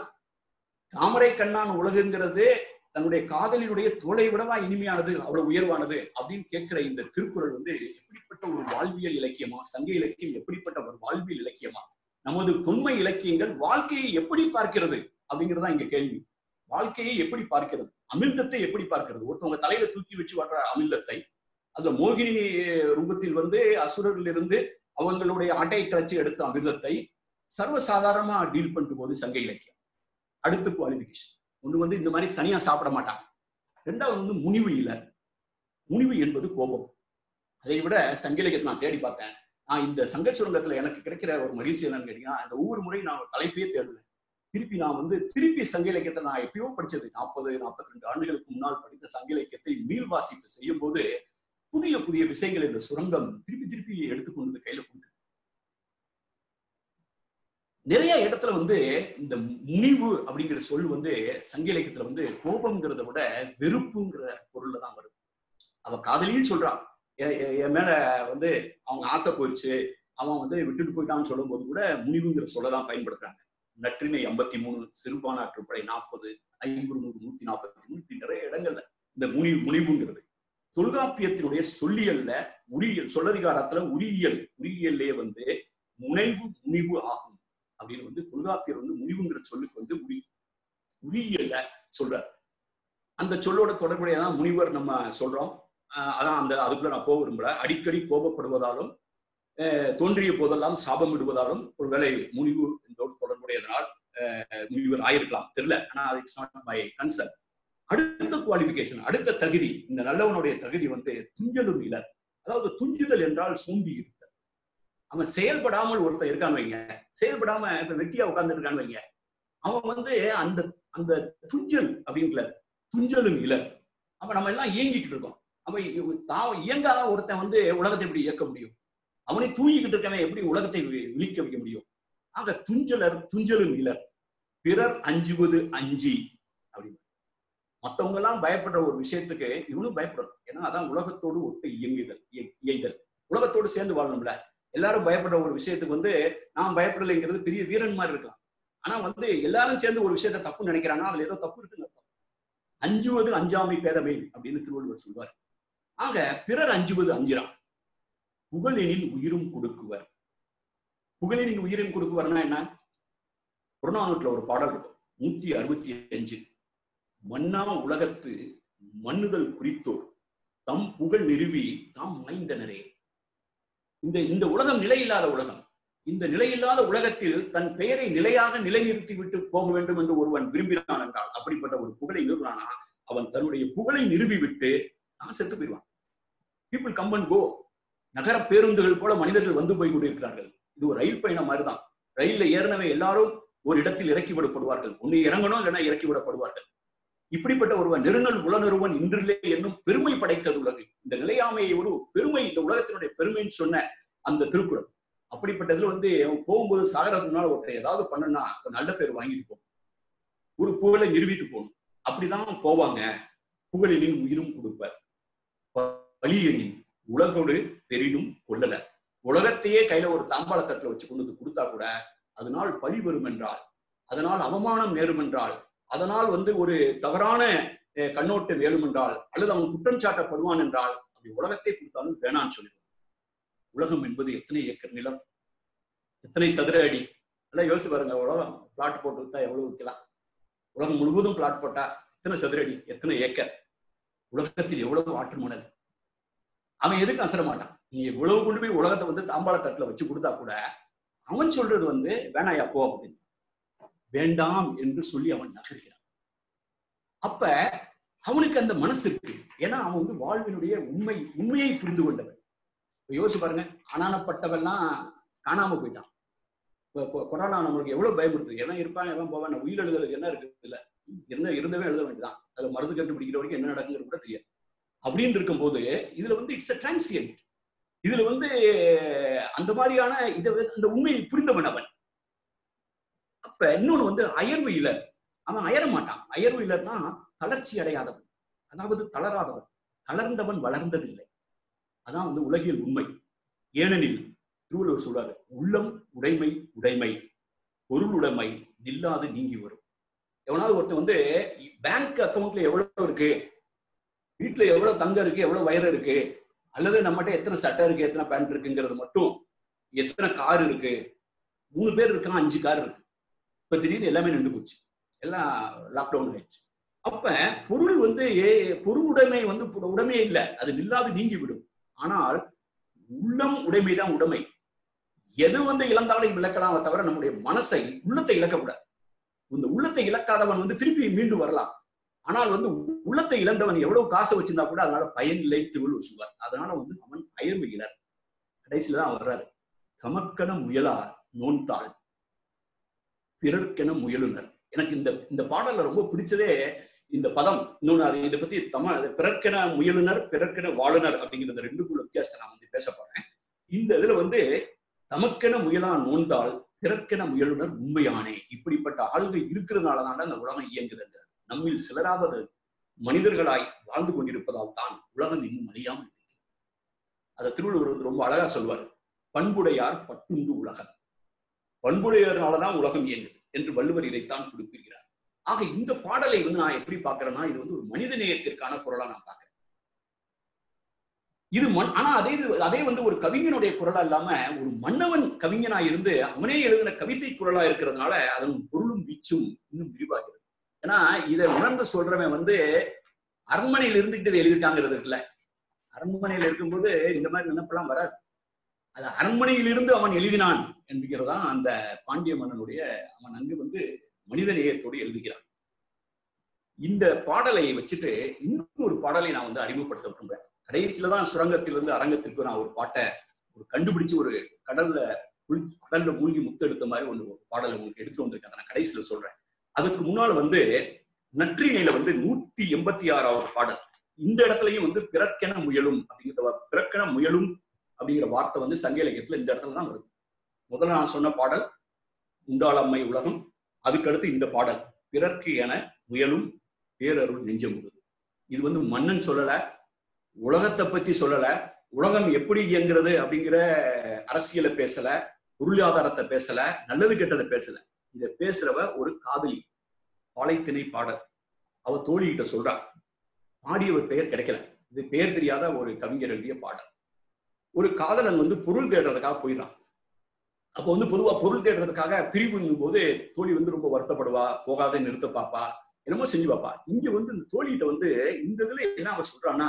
தாமரை கண்ணான் உலகுங்கிறது தன்னுடைய காதலினுடைய தோலை விடவா இனிமையானது அவ்வளவு உயர்வானது அப்படின்னு கேட்கிற இந்த திருக்குறள் வந்து எப்படிப்பட்ட ஒரு வாழ்வியல் இலக்கியமா சங்க இலக்கியம் எப்படிப்பட்ட ஒரு வாழ்வியல் இலக்கியமா நமது தொன்மை இலக்கியங்கள் வாழ்க்கையை எப்படி பார்க்கிறது அப்படிங்கறதா இங்க கேள்வி வாழ்க்கையை எப்படி பார்க்கிறது அமிர்தத்தை எப்படி பார்க்கிறது ஒருத்தவங்க தலையில தூக்கி வச்சு வர்ற அமிர்தத்தை அதுல மோகினி ரூபத்தில் வந்து அசுரரிலிருந்து அவங்களுடைய ஆட்டையை கலைச்சு எடுத்த அமிர்தத்தை சர்வசாதாரணமா டீல் பண்ணிட்டு போது சங்க இலக்கியம் அடுத்து குவாலிபிகேஷன் ஒண்ணு வந்து இந்த மாதிரி தனியா சாப்பிட மாட்டாங்க ரெண்டாவது வந்து முனிவு இல்லை முனிவு என்பது கோபம் அதை விட சங்க இலக்கியத்தை நான் தேடி பார்த்தேன் நான் இந்த சங்க சுரங்கத்துல எனக்கு கிடைக்கிற ஒரு மகிழ்ச்சி என்னன்னு கேட்டீங்கன்னா இந்த ஒவ்வொரு முறை நான் ஒரு தலைப்பையே தேடுவேன் திருப்பி நான் வந்து திருப்பி சங்க இலக்கியத்தை நான் எப்பயோ படிச்சது நாற்பது நாற்பத்தி ரெண்டு ஆண்டுகளுக்கு முன்னால் படித்த சங்க இலக்கியத்தை மீள் வாசிப்பு செய்யும் போது புதிய புதிய விஷயங்கள் இந்த சுரங்கம் திருப்பி திருப்பி எடுத்துக்கொண்டு வந்து கையில கொடுக்கு நிறைய இடத்துல வந்து இந்த முனிவு அப்படிங்கிற சொல் வந்து சங்க இலக்கியத்துல வந்து கோபம்ங்கிறத விட வெறுப்புங்கிற பொருள்ல தான் வருது அவ காதலியும் சொல்றான் எ- எ- என் மேல வந்து அவங்க ஆசை போயிடுச்சு அவன் வந்து விட்டுட்டு போயிட்டான்னு சொல்லும் போது கூட முனிவுங்கிற சொல்ல தான் பயன்படுத்துறாங்க நற்றினை ஐம்பத்தி மூணு சிறுபானாற்றுப்படை நாற்பது ஐம்பது நூறு நூத்தி நாற்பத்தி நூத்தி நிறைய இடங்கள்ல இந்த முனி முனிவுங்கிறது தொல்காப்பியத்தினுடைய சொல்லியல்ல உரியியல் சொல்லதிகாரத்துல உரியியல் உரியியல்லே வந்து முனைவு முனிவு ஆகும் அப்படின்னு வந்து தொல்காப்பியர் வந்து முனிவுங்கிற சொல்லுக்கு வந்து உரி உரியியல்ல சொல்றார் அந்த சொல்லோட தொடர்புடையதான் முனிவர் நம்ம சொல்றோம் ஆஹ் அதான் அந்த அதுக்குள்ள நான் போக விரும்பல அடிக்கடி கோபப்படுவதாலும் ஆஹ் தோன்றிய போதெல்லாம் சாபம் விடுவதாலும் ஒருவேளை முனிவு இதோடு தொடர்புடையதனால் ஆஹ் முனிவர் ஆயிருக்கலாம் தெரியல ஆனா இட்ஸ் நாட் மை கன்சர்ன் அடுத்த குவாலிபிகேஷன் அடுத்த தகுதி இந்த நல்லவனுடைய தகுதி வந்து துஞ்சலும் இலர் அதாவது துஞ்சுதல் என்றால் சோம்பி இருத்தல் அவன் செயல்படாமல் ஒருத்தன் இருக்கான்னு வைங்க செயல்படாம இப்ப வெட்டியா உட்கார்ந்து இருக்கான்னு வைங்க அவன் வந்து அந்த அந்த துஞ்சல் அப்படின்ற துஞ்சலும் இலர் அப்ப நம்ம எல்லாம் இயங்கிக்கிட்டு இருக்கோம் அப்ப இ- தான் இயங்காத ஒருத்தன் வந்து உலகத்தை எப்படி இயக்க முடியும் அவனை தூங்கிக்கிட்டு இருக்கவன் எப்படி உலகத்தை வி- விழிக்க வைக்க முடியும் ஆக துஞ்சலர் துஞ்சலும் இலர் பிறர் அஞ்சுவது அஞ்சி அப்படின்னு மத்தவங்க எல்லாம் பயப்படுற ஒரு விஷயத்துக்கு இவனும் பயப்படணும் ஏன்னா அதான் உலகத்தோடு ஒட்டு இயங்குதல் இய- இயங்குதல் உலகத்தோடு சேர்ந்து வாழணும்ல எல்லாரும் பயப்படுற ஒரு விஷயத்துக்கு வந்து நான் பயப்படலைங்கிறது பெரிய வீரன் மாதிரி இருக்கலாம் ஆனா வந்து எல்லாரும் சேர்ந்து ஒரு விஷயத்த தப்பு நினைக்கிறாங்கன்னா அதுல ஏதோ தப்பு இருக்குன்னு அர்த்தம் அஞ்சுவது அஞ்சாமை பேதமை அப்படின்னு திருவள்ளுவர் சொல்வார் ஆக பிறர் அஞ்சுவது அஞ்சிறான் புகழெனில் உயிரும் கொடுக்குவர் புகழெனில் உயிரும் கொடுக்குவர்னா என்ன புறநானூற்றுல ஒரு பாடல் இருக்கும் நூத்தி அறுபத்தி அஞ்சு மன்னா உலகத்து மன்னுதல் குறித்தோர் தம் புகழ் நிறுவி தாம் மாய்ந்தனரே இந்த இந்த உலகம் நிலையில்லாத உலகம் இந்த நிலையில்லாத உலகத்தில் தன் பெயரை நிலையாக நிலைநிறுத்தி விட்டு போக வேண்டும் என்று ஒருவன் விரும்பினான் என்றால் அப்படிப்பட்ட ஒரு புகழை நிறுவனானா அவன் தன்னுடைய புகழை நிறுவி விட்டு நான் செத்து போயிடுவான் பீப்புள் கம் அண்ட் கோ நகர பேருந்துகள் போல மனிதர்கள் வந்து போய் கொண்டிருக்கிறார்கள் இது ஒரு ரயில் பயணம் மாதிரிதான் ரயில்ல ஏறினவே எல்லாரும் ஒரு இடத்தில் இறக்கி விடப்படுவார்கள் ஒண்ணு இறங்கணும் இல்லைன்னா இறக்கி விடப்படுவார்கள் இப்படிப்பட்ட ஒருவன் நெருங்கல் உளனொருவன் இன்றிலே என்னும் பெருமை படைத்தது உலகு இந்த நிலையாமையை ஒரு பெருமை இந்த உலகத்தினுடைய பெருமைன்னு சொன்ன அந்த திருக்குறள் அப்படிப்பட்டதுல வந்து அவன் போகும்போது சாகரத்துனால ஒருத்தர் ஏதாவது பண்ணுனா ஒரு நல்ல பேர் வாங்கிட்டு போகணும் ஒரு புகழை நிறுவிட்டு போகணும் அப்படிதான் போவாங்க புகழினின் உயிரும் கொடுப்பர் வலியனின் உலகோடு பெரினும் கொள்ளல உலகத்தையே கையில ஒரு தாம்பாளத்தட்டுல வச்சு கொண்டு வந்து கொடுத்தா கூட அதனால் பழி வரும் என்றால் அதனால் அவமானம் நேரும் என்றால் அதனால் வந்து ஒரு தவறான அஹ், கண்ணோட்டம் வேணும் என்றால் அல்லது அவன் குற்றம் சாட்டப்படுவான் என்றால் அப்படி உலகத்தை கொடுத்தாலும் வேணான்னு சொல்லிடுவான் உலகம் என்பது எத்தனை ஏக்கர் நிலம் எத்தனை சதுர அடி எல்லாம் யோசிச்சு பாருங்க உலகம் பிளாட் போட்டு வித்தா எவ்வளவு விற்கலாம் உலகம் முழுவதும் பிளாட் போட்டா எத்தனை சதுர அடி எத்தனை ஏக்கர் உலகத்தில் எவ்வளவு ஆற்று மணல் அவன் எதுக்கு அசர மாட்டான் நீ எவ்வளவு கொண்டு போய் உலகத்தை வந்து தாம்பாள தட்டுல வச்சு கொடுத்தா கூட அவன் சொல்றது வந்து வேணாயா போ அப்படின்னு வேண்டாம் என்று சொல்லி அவன் நகர்கிறான் அப்ப அவனுக்கு அந்த மனசு இருக்கு ஏன்னா அவன் வந்து வாழ்வினுடைய உண்மை உண்மையை புரிந்து கொண்டவன் இப்ப யோசிச்சு பாருங்க அனானப்பட்டவெல்லாம் காணாம போயிட்டான் இப்ப கொ- கொரோனா நம்மளுக்கு எவ்வளவு பயமுறுத்துது எவன் இருப்பான் எவன் போவான் நான் உயிர் எழுதுறதுக்கு என்ன இருக்குது இல்ல என்ன இருந்தவே எழுத வேண்டியதான் அதுல மருந்து கண்டுபிடிக்கிற வரைக்கும் என்ன நடக்குங்கிறது கூட தெரியாது அப்படின்னு இருக்கும்போது இதுல வந்து இட்ஸ் அ டிரான்சியன்ட் இதுல வந்து அந்த மாதிரியான இதை வந்து- அந்த உண்மையை புரிந்தவன் அவன் அப்ப இன்னொன்னு வந்து அயர்வு இலர் அவன் அயர மாட்டான் அயர்வு இலர்னா தளர்ச்சி அடையாதவன் அதாவது தளராதவன் தளர்ந்தவன் வளர்ந்ததில்லை அதான் வந்து உலகியல் உண்மை ஏனெனில் திருவள்ளுவர் சொல்றாரு உள்ளம் உடைமை உடைமை பொருள் உடைமை நில்லாது நீங்கி வரும் எவனாவது ஒருத்தன் வந்து பேங்க் அக்கவுண்ட்ல எவ்வளவு இருக்கு வீட்டுல எவ்வளவு தங்கம் இருக்கு எவ்வளவு வயர் இருக்கு அல்லது நம்மகிட்ட எத்தனை சட்டை இருக்கு எத்தனை பேண்ட் இருக்குங்கிறது மட்டும் எத்தனை கார் இருக்கு மூணு பேர் இருக்கான் அஞ்சு கார் இருக்கு இப்ப திடீர்னு எல்லாமே நின்று போச்சு எல்லாம் லாக்டவுன் ஆயிடுச்சு அப்ப பொருள் வந்து ஏ- பொருள் உடைமை வந்து பு- உடைமையே இல்லை அது நில்லாது நீங்கி விடும் ஆனால் உள்ளம் உடைமைதான் உடைமை எது வந்து இழந்தாலும் இழக்கலாமே தவிர நம்முடைய மனசை உள்ளத்தை இழக்கக்கூடாது இந்த உள்ளத்தை இழக்காதவன் வந்து திருப்பி மீண்டு வரலாம் ஆனால் வந்து உள்ளத்தை இழந்தவன் எவ்வளவு காசை வச்சிருந்தா கூட அதனால பயன் இல்லை திருவள்ளுவர் சொல்வார் அதனால வந்து அவன் அயர்வு இலர் கடைசியில தான் வர்றாரு தமக்கென முயலா நோன்தாள் பிறர்க்கென முயலுனர் எனக்கு இந்த இந்த பாடல்ல ரொம்ப பிடிச்சதே இந்த பதம் இன்னொன்னு அது இதை பத்தி தம பிறர்க்கென முயலுனர் பிறர்க்கென வாழுனர் அப்படிங்கிற இந்த ரெண்டுக்குள்ள வித்தியாசத்தை நான் வந்து பேச போறேன் இந்த இதுல வந்து தமக்கென முயலா நோந்தால் பிறர்க்கென முயலுனர் உண்மையானே இப்படிப்பட்ட ஆளுகை இருக்கிறதுனாலதான் அந்த உலகம் இயங்குதுங்கிறது நம்மில் சிலராவது மனிதர்களாய் வாழ்ந்து கொண்டிருப்பதால் தான் உலகம் இன்னும் அழியாமல் இருக்கிறது அதை திருவள்ளுவர் வந்து ரொம்ப அழகா சொல்வார் பண்புடையார் பட்டுண்டு உலகம் பண்புடையர்னாலதான் உலகம் இயங்குது என்று வள்ளுவர் இதைத்தான் குறிப்பிடுகிறார் ஆக இந்த பாடலை வந்து நான் எப்படி பார்க்கிறேன்னா இது வந்து ஒரு மனித நேயத்திற்கான குரலா நான் பார்க்கிறேன் இது மண் ஆனா அதே இது அதே வந்து ஒரு கவிஞனுடைய குரலா இல்லாம ஒரு மன்னவன் கவிஞனா இருந்து அவனே எழுதின கவிதை குரலா இருக்கிறதுனால அதன் பொருளும் வீச்சும் இன்னும் விரிவாகிறது ஏன்னா இதை உணர்ந்து சொல்றவன் வந்து அரண்மனையில் இருந்துகிட்டு இதை எழுதியிருக்காங்கிறது இருக்குல்ல அரண்மனையில் இருக்கும்போது இந்த மாதிரி நினைப்பெல்லாம் வராது அது அரண்மனையில் இருந்து அவன் எழுதினான் என்கிறதா அந்த பாண்டிய மன்னனுடைய அவன் அங்கு வந்து மனித நேயத்தோடு எழுதுகிறான் இந்த பாடலை வச்சுட்டு இன்னும் ஒரு பாடலை நான் வந்து அறிமுகப்படுத்த விரும்புறேன் கடைசியில தான் சுரங்கத்திலிருந்து அரங்கத்திற்கு நான் ஒரு பாட்டை ஒரு கண்டுபிடிச்சு ஒரு கடல்ல குளி கடல்ல மூழ்கி முத்து எடுத்த மாதிரி ஒன்று ஒரு பாடலை உங்களுக்கு எடுத்துட்டு வந்திருக்கேன் அதை நான் கடைசியில சொல்றேன் அதுக்கு முன்னால் வந்து நற்றிணையில வந்து நூத்தி எண்பத்தி ஆறாவது பாடல் இந்த இடத்துலயும் வந்து பிறக்கென முயலும் அப்படிங்கிற வா- பிறக்கென முயலும் அப்படிங்கிற வார்த்தை வந்து சங்க இலக்கியத்துல இந்த இடத்துல தான் வருது முதல்ல நான் சொன்ன பாடல் உண்டாளம்மை உலகம் அதுக்கடுத்து இந்த பாடல் பிறர்க்கு என முயலும் பேரருள் நெஞ்சம் முழுது இது வந்து மன்னன் சொல்லல உலகத்தை பத்தி சொல்லல உலகம் எப்படி இயங்குறது அப்படிங்கிற அரசியலை பேசல பொருளாதாரத்தை பேசல நல்லது கெட்டதை பேசல இத பேசுறவ ஒரு காதலி பாலைத்திணை பாடல் அவ தோழிகிட்ட சொல்றா பாடியவர் பெயர் கிடைக்கல இது பெயர் தெரியாத ஒரு கவிஞர் எழுதிய பாடல் ஒரு காதலன் வந்து பொருள் தேடுறதுக்காக போயிடறான் அப்போ வந்து பொதுவா பொருள் தேடுறதுக்காக பிரிவுங்கும் போது தோழி வந்து ரொம்ப வருத்தப்படுவா போகாத நிறுத்த பாப்பா என்னமோ செஞ்சு பாப்பா இங்க வந்து இந்த தோழிகிட்ட வந்து இந்த இதுல என்ன அவ சொல்றான்னா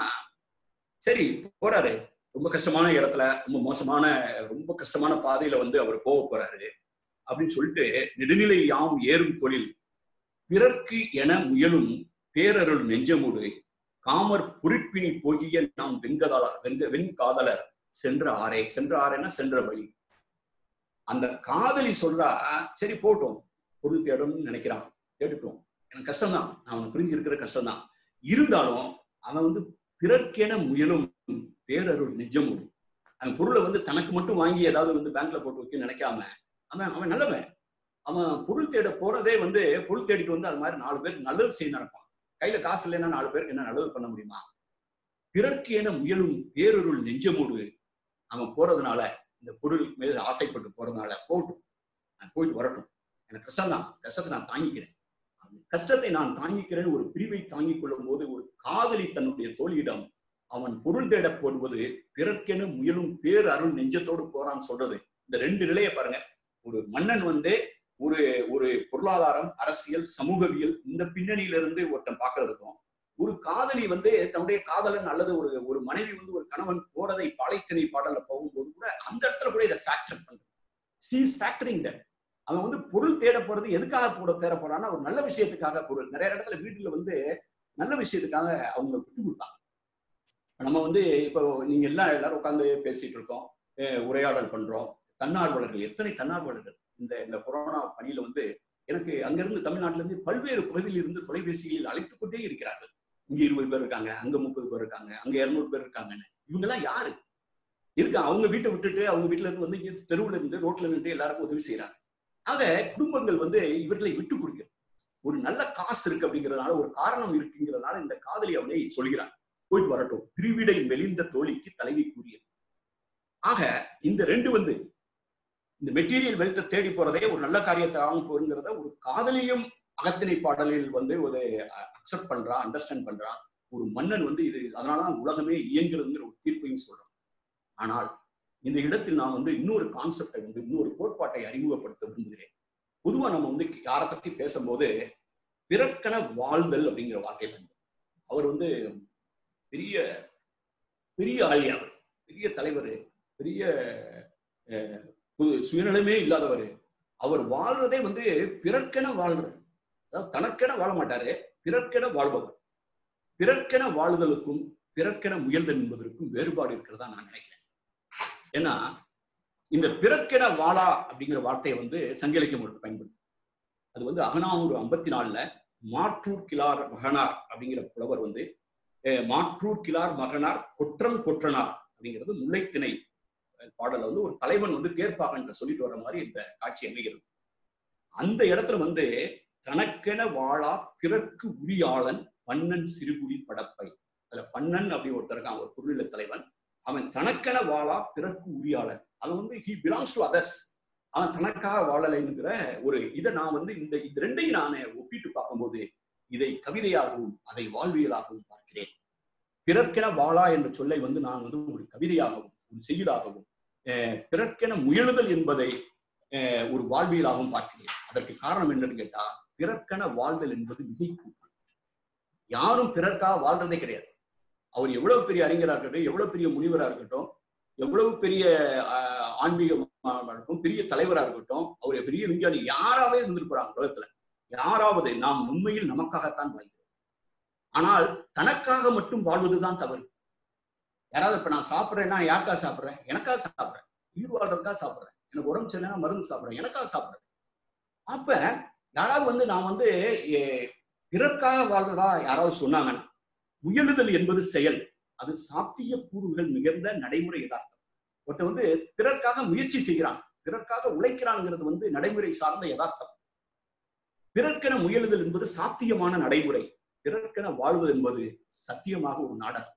சரி போறாரு ரொம்ப கஷ்டமான இடத்துல ரொம்ப மோசமான ரொம்ப கஷ்டமான பாதையில வந்து அவர் போக போறாரு அப்படின்னு சொல்லிட்டு நெடுநிலை யாம் ஏறும் தொழில் பிறர்க்கு என முயலும் பேரருள் நெஞ்சமுடு காமர் பொறுப்பினி போகிய நாம் வெங்கதாளர் வெங்க வெண்காதலர் சென்ற ஆரே சென்ற ஆரேன்னா சென்ற வழி அந்த காதலி சொல்றா சரி போட்டோம் பொருள் தேடணும்னு நினைக்கிறான் தேடிட்டோம் எனக்கு கஷ்டம்தான் நான் அவனை புரிஞ்சு இருக்கிற கஷ்டம்தான் இருந்தாலும் அவன் வந்து பிறர்க்கென முயலும் பேரருள் நிஜமும் அவன் பொருளை வந்து தனக்கு மட்டும் வாங்கி ஏதாவது வந்து பேங்க்ல போட்டு வைக்க நினைக்காம அவன் அவன் நல்லவன் அவன் பொருள் தேட போறதே வந்து பொருள் தேடிட்டு வந்து அது மாதிரி நாலு பேருக்கு நல்லது செய்ய நினைப்பான் கையில காசு இல்லைன்னா நாலு பேருக்கு என்ன நல்லது பண்ண முடியுமா பிறர்க்கு என முயலும் பேரருள் நெஞ்சமோடு அவன் போறதுனால இந்த பொருள் மேல ஆசைப்பட்டு போறதுனால போகட்டும் நான் போயிட்டு வரட்டும் எனக்கு கஷ்டம்தான் கஷ்டத்தை நான் தாங்கிக்கிறேன் அந்த கஷ்டத்தை நான் தாங்கிக்கிறேன் ஒரு பிரிவை தாங்கிக் கொள்ளும் போது ஒரு காதலி தன்னுடைய தோழியிடம் அவன் பொருள் தேட போடுவது பிறர்க்கென முயலும் பேர் அருள் நெஞ்சத்தோடு போறான்னு சொல்றது இந்த ரெண்டு நிலையை பாருங்க ஒரு மன்னன் வந்து ஒரு ஒரு பொருளாதாரம் அரசியல் சமூகவியல் இந்த பின்னணியில இருந்து ஒருத்தன் பாக்குறதுக்கும் ஒரு காதலி வந்து தன்னுடைய காதலன் அல்லது ஒரு ஒரு மனைவி வந்து ஒரு கணவன் போறதை பாலைத்திணை பாடல்ல போகும்போது கூட அந்த இடத்துல கூட இதை ஃபேக்டர் பண்றது சி இஸ் ஃபேக்டரிங் தட் அவன் வந்து பொருள் தேட போறது எதுக்காக கூட தேட போறான்னா ஒரு நல்ல விஷயத்துக்காக பொருள் நிறைய இடத்துல வீட்டுல வந்து நல்ல விஷயத்துக்காக அவங்க விட்டு கொடுப்பாங்க நம்ம வந்து இப்போ நீங்க எல்லாம் எல்லாரும் உட்காந்து பேசிட்டு இருக்கோம் அஹ் உரையாடல் பண்றோம் தன்னார்வலர்கள் எத்தனை தன்னார்வலர்கள் இந்த இந்த கொரோனா பணியில வந்து எனக்கு அங்கிருந்து தமிழ்நாட்டில இருந்து பல்வேறு பகுதியில் இருந்து தொலைபேசிகளில் அழைத்துக் கொண்டே இருக்கிறார்கள் இங்க இருபது பேர் இருக்காங்க அங்க முப்பது பேர் இருக்காங்க அங்க இருநூறு பேர் இருக்காங்கன்னு இவங்க எல்லாம் யாரு இருக்கா அவங்க வீட்டை விட்டுட்டு அவங்க வீட்டுல இருந்து வந்து இங்க தெருவுல இருந்து ரோட்ல இருந்து எல்லாருக்கும் உதவி செய்யறாங்க ஆக குடும்பங்கள் வந்து இவர்களை விட்டு கொடுக்கிறது ஒரு நல்ல காசு இருக்கு அப்படிங்கிறதுனால ஒரு காரணம் இருக்குங்கிறதுனால இந்த காதலி அவனை சொல்கிறான் போயிட்டு வரட்டும் திருவிடை மெலிந்த தோழிக்கு தலைவி கூறியது ஆக இந்த ரெண்டு வந்து இந்த மெட்டீரியல் வெல்த்தை தேடி போறதே ஒரு நல்ல காரியத்தை ஆகும் போருங்கிறத ஒரு காதலியும் அகத்திணை பாடலில் வந்து ஒரு அக்செப்ட் பண்றா அண்டர்ஸ்டாண்ட் பண்றா ஒரு மன்னன் வந்து இது அதனாலதான் உலகமே இயங்குறதுங்கிற ஒரு தீர்ப்பையும் சொல்றான் ஆனால் இந்த இடத்தில் நான் வந்து இன்னொரு கான்செப்டை வந்து இன்னொரு கோட்பாட்டை அறிமுகப்படுத்த விரும்புகிறேன் பொதுவா நம்ம வந்து யாரை பத்தி பேசும்போது பிறக்கன வாழ்தல் அப்படிங்கிற வார்த்தை வந்து அவர் வந்து பெரிய பெரிய ஆளி அவர் பெரிய தலைவர் பெரிய சுயநலமே இல்லாதவர் அவர் வாழ்றதே வந்து பிறர்க்கென வாழ்றார் அதாவது தனக்கென வாழ மாட்டாரு பிறர்க்கென வாழ்பவர் பிறர்க்கென வாழ்தலுக்கும் பிறர்க்கென முயல்தல் என்பதற்கும் வேறுபாடு இருக்கிறதா நான் நினைக்கிறேன் ஏன்னா இந்த பிறர்க்கென வாழா அப்படிங்கிற வார்த்தையை வந்து சங்க இலக்கியம் ஒரு பயன்படுத்து அது வந்து அகனாமூர் ஐம்பத்தி நாலுல மாற்றூர் கிளார் மகனார் அப்படிங்கிற புலவர் வந்து மாற்றூர் கிளார் மகனார் கொற்றம் கொற்றனார் அப்படிங்கிறது முல்லைத்திணை பாடல வந்து ஒரு தலைவன் வந்து தேர்ப்பாகன்ற சொல்லிட்டு வர மாதிரி இந்த காட்சி அமைகிறது அந்த இடத்துல வந்து தனக்கென வாழா பிறர்க்கு உரியாளன் பன்னன் சிறுகுடி படப்பை அதுல பன்னன் அப்படி ஒருத்தர் இருக்கான் ஒரு குறுநில தலைவன் அவன் தனக்கென வாழா பிறர்க்கு உரியாளன் அவன் வந்து ஹி பிலாங்ஸ் டு அதர்ஸ் அவன் தனக்காக வாழலைங்கிற ஒரு இதை நான் வந்து இந்த இது ரெண்டையும் நான் ஒப்பிட்டு பார்க்கும்போது இதை கவிதையாகவும் அதை வாழ்வியலாகவும் பார்க்கிறேன் பிறர்க்கென வாழா என்ற சொல்லை வந்து நான் வந்து ஒரு கவிதையாகவும் ஒரு செய்யுளாகவும் பிறர்க்கென முயலுதல் என்பதை ஒரு வாழ்வியலாகவும் பார்க்கிறேன் அதற்கு காரணம் என்னன்னு கேட்டா பிறர்க்கென வாழ்தல் என்பது மிகை கூட்டம் யாரும் பிறர்க்காக வாழ்றதே கிடையாது அவர் எவ்வளவு பெரிய அறிஞராக இருக்கட்டும் எவ்வளவு பெரிய முனிவராக இருக்கட்டும் எவ்வளவு பெரிய ஆஹ், ஆன்மீகமா இருக்கட்டும் பெரிய தலைவராக இருக்கட்டும் அவர் பெரிய விஞ்ஞானி யாராவே இருந்திருக்கிறாங்க உலகத்துல யாராவது நாம் உண்மையில் நமக்காகத்தான் வாழ்கிறோம் ஆனால் தனக்காக மட்டும் வாழ்வதுதான் தவறு யாராவது இப்ப நான் சாப்பிட்றேன்னா யாருக்கா சாப்பிட்றேன் எனக்காக சாப்பிட்றேன் உயிர் வாழ்றதுக்காக சாப்பிட்றேன் எனக்கு உடம்பு சரியில்லைன்னா மருந்து சாப்பிட்றேன் எனக்காக சாப்பிட்றேன் அப்ப யாராவது வந்து நான் வந்து எ- பிறர்க்காக வாழ்றதா யாராவது சொன்னாங்கன்னா முயலுதல் என்பது செயல் அது சாத்திய கூறுகள் மிகுந்த நடைமுறை யதார்த்தம் ஒருத்தன் வந்து பிறர்க்காக முயற்சி செய்கிறான் பிறர்க்காக உழைக்கிறான்ங்கிறது வந்து நடைமுறை சார்ந்த யதார்த்தம் பிறர்க்கென முயலுதல் என்பது சாத்தியமான நடைமுறை பிறர்க்கென வாழ்வது என்பது சத்தியமாக ஒரு நாடகம்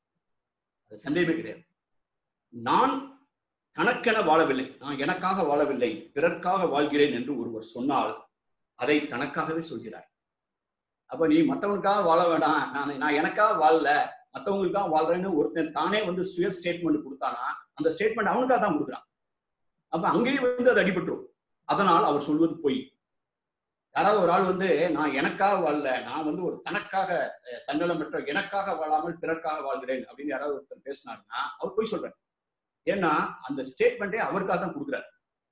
அது சந்தேகமே கிடையாது நான் தனக்கென வாழவில்லை நான் எனக்காக வாழவில்லை பிறர்க்காக வாழ்கிறேன் என்று ஒருவர் சொன்னால் அதை தனக்காகவே சொல்கிறார் அப்ப நீ மத்தவனுக்காக வாழ வேண்டாம் நான் நான் எனக்காக வாழல மத்தவங்களுக்காக வாழ்றேன்னு ஒருத்தன் தானே வந்து சுய ஸ்டேட்மெண்ட் கொடுத்தானா அந்த ஸ்டேட்மெண்ட் அவனுக்காக தான் கொடுக்குறான் அப்ப அங்கேயே வந்து அது அடிபட்டுரும் அதனால் அவர் சொல்வது பொய் யாராவது ஒரு ஆள் வந்து நான் எனக்காக வாழல நான் வந்து ஒரு தனக்காக அஹ், தன்னலமற்ற எனக்காக வாழாமல் பிறர்க்காக வாழ்கிறேன் அப்படின்னு யாராவது ஒருத்தர் பேசினாருன்னா அவர் பொய் சொல்றாரு ஏன்னா அந்த ஸ்டேட்மெண்ட்டே அவருக்காக தான் கொடுக்குறாரு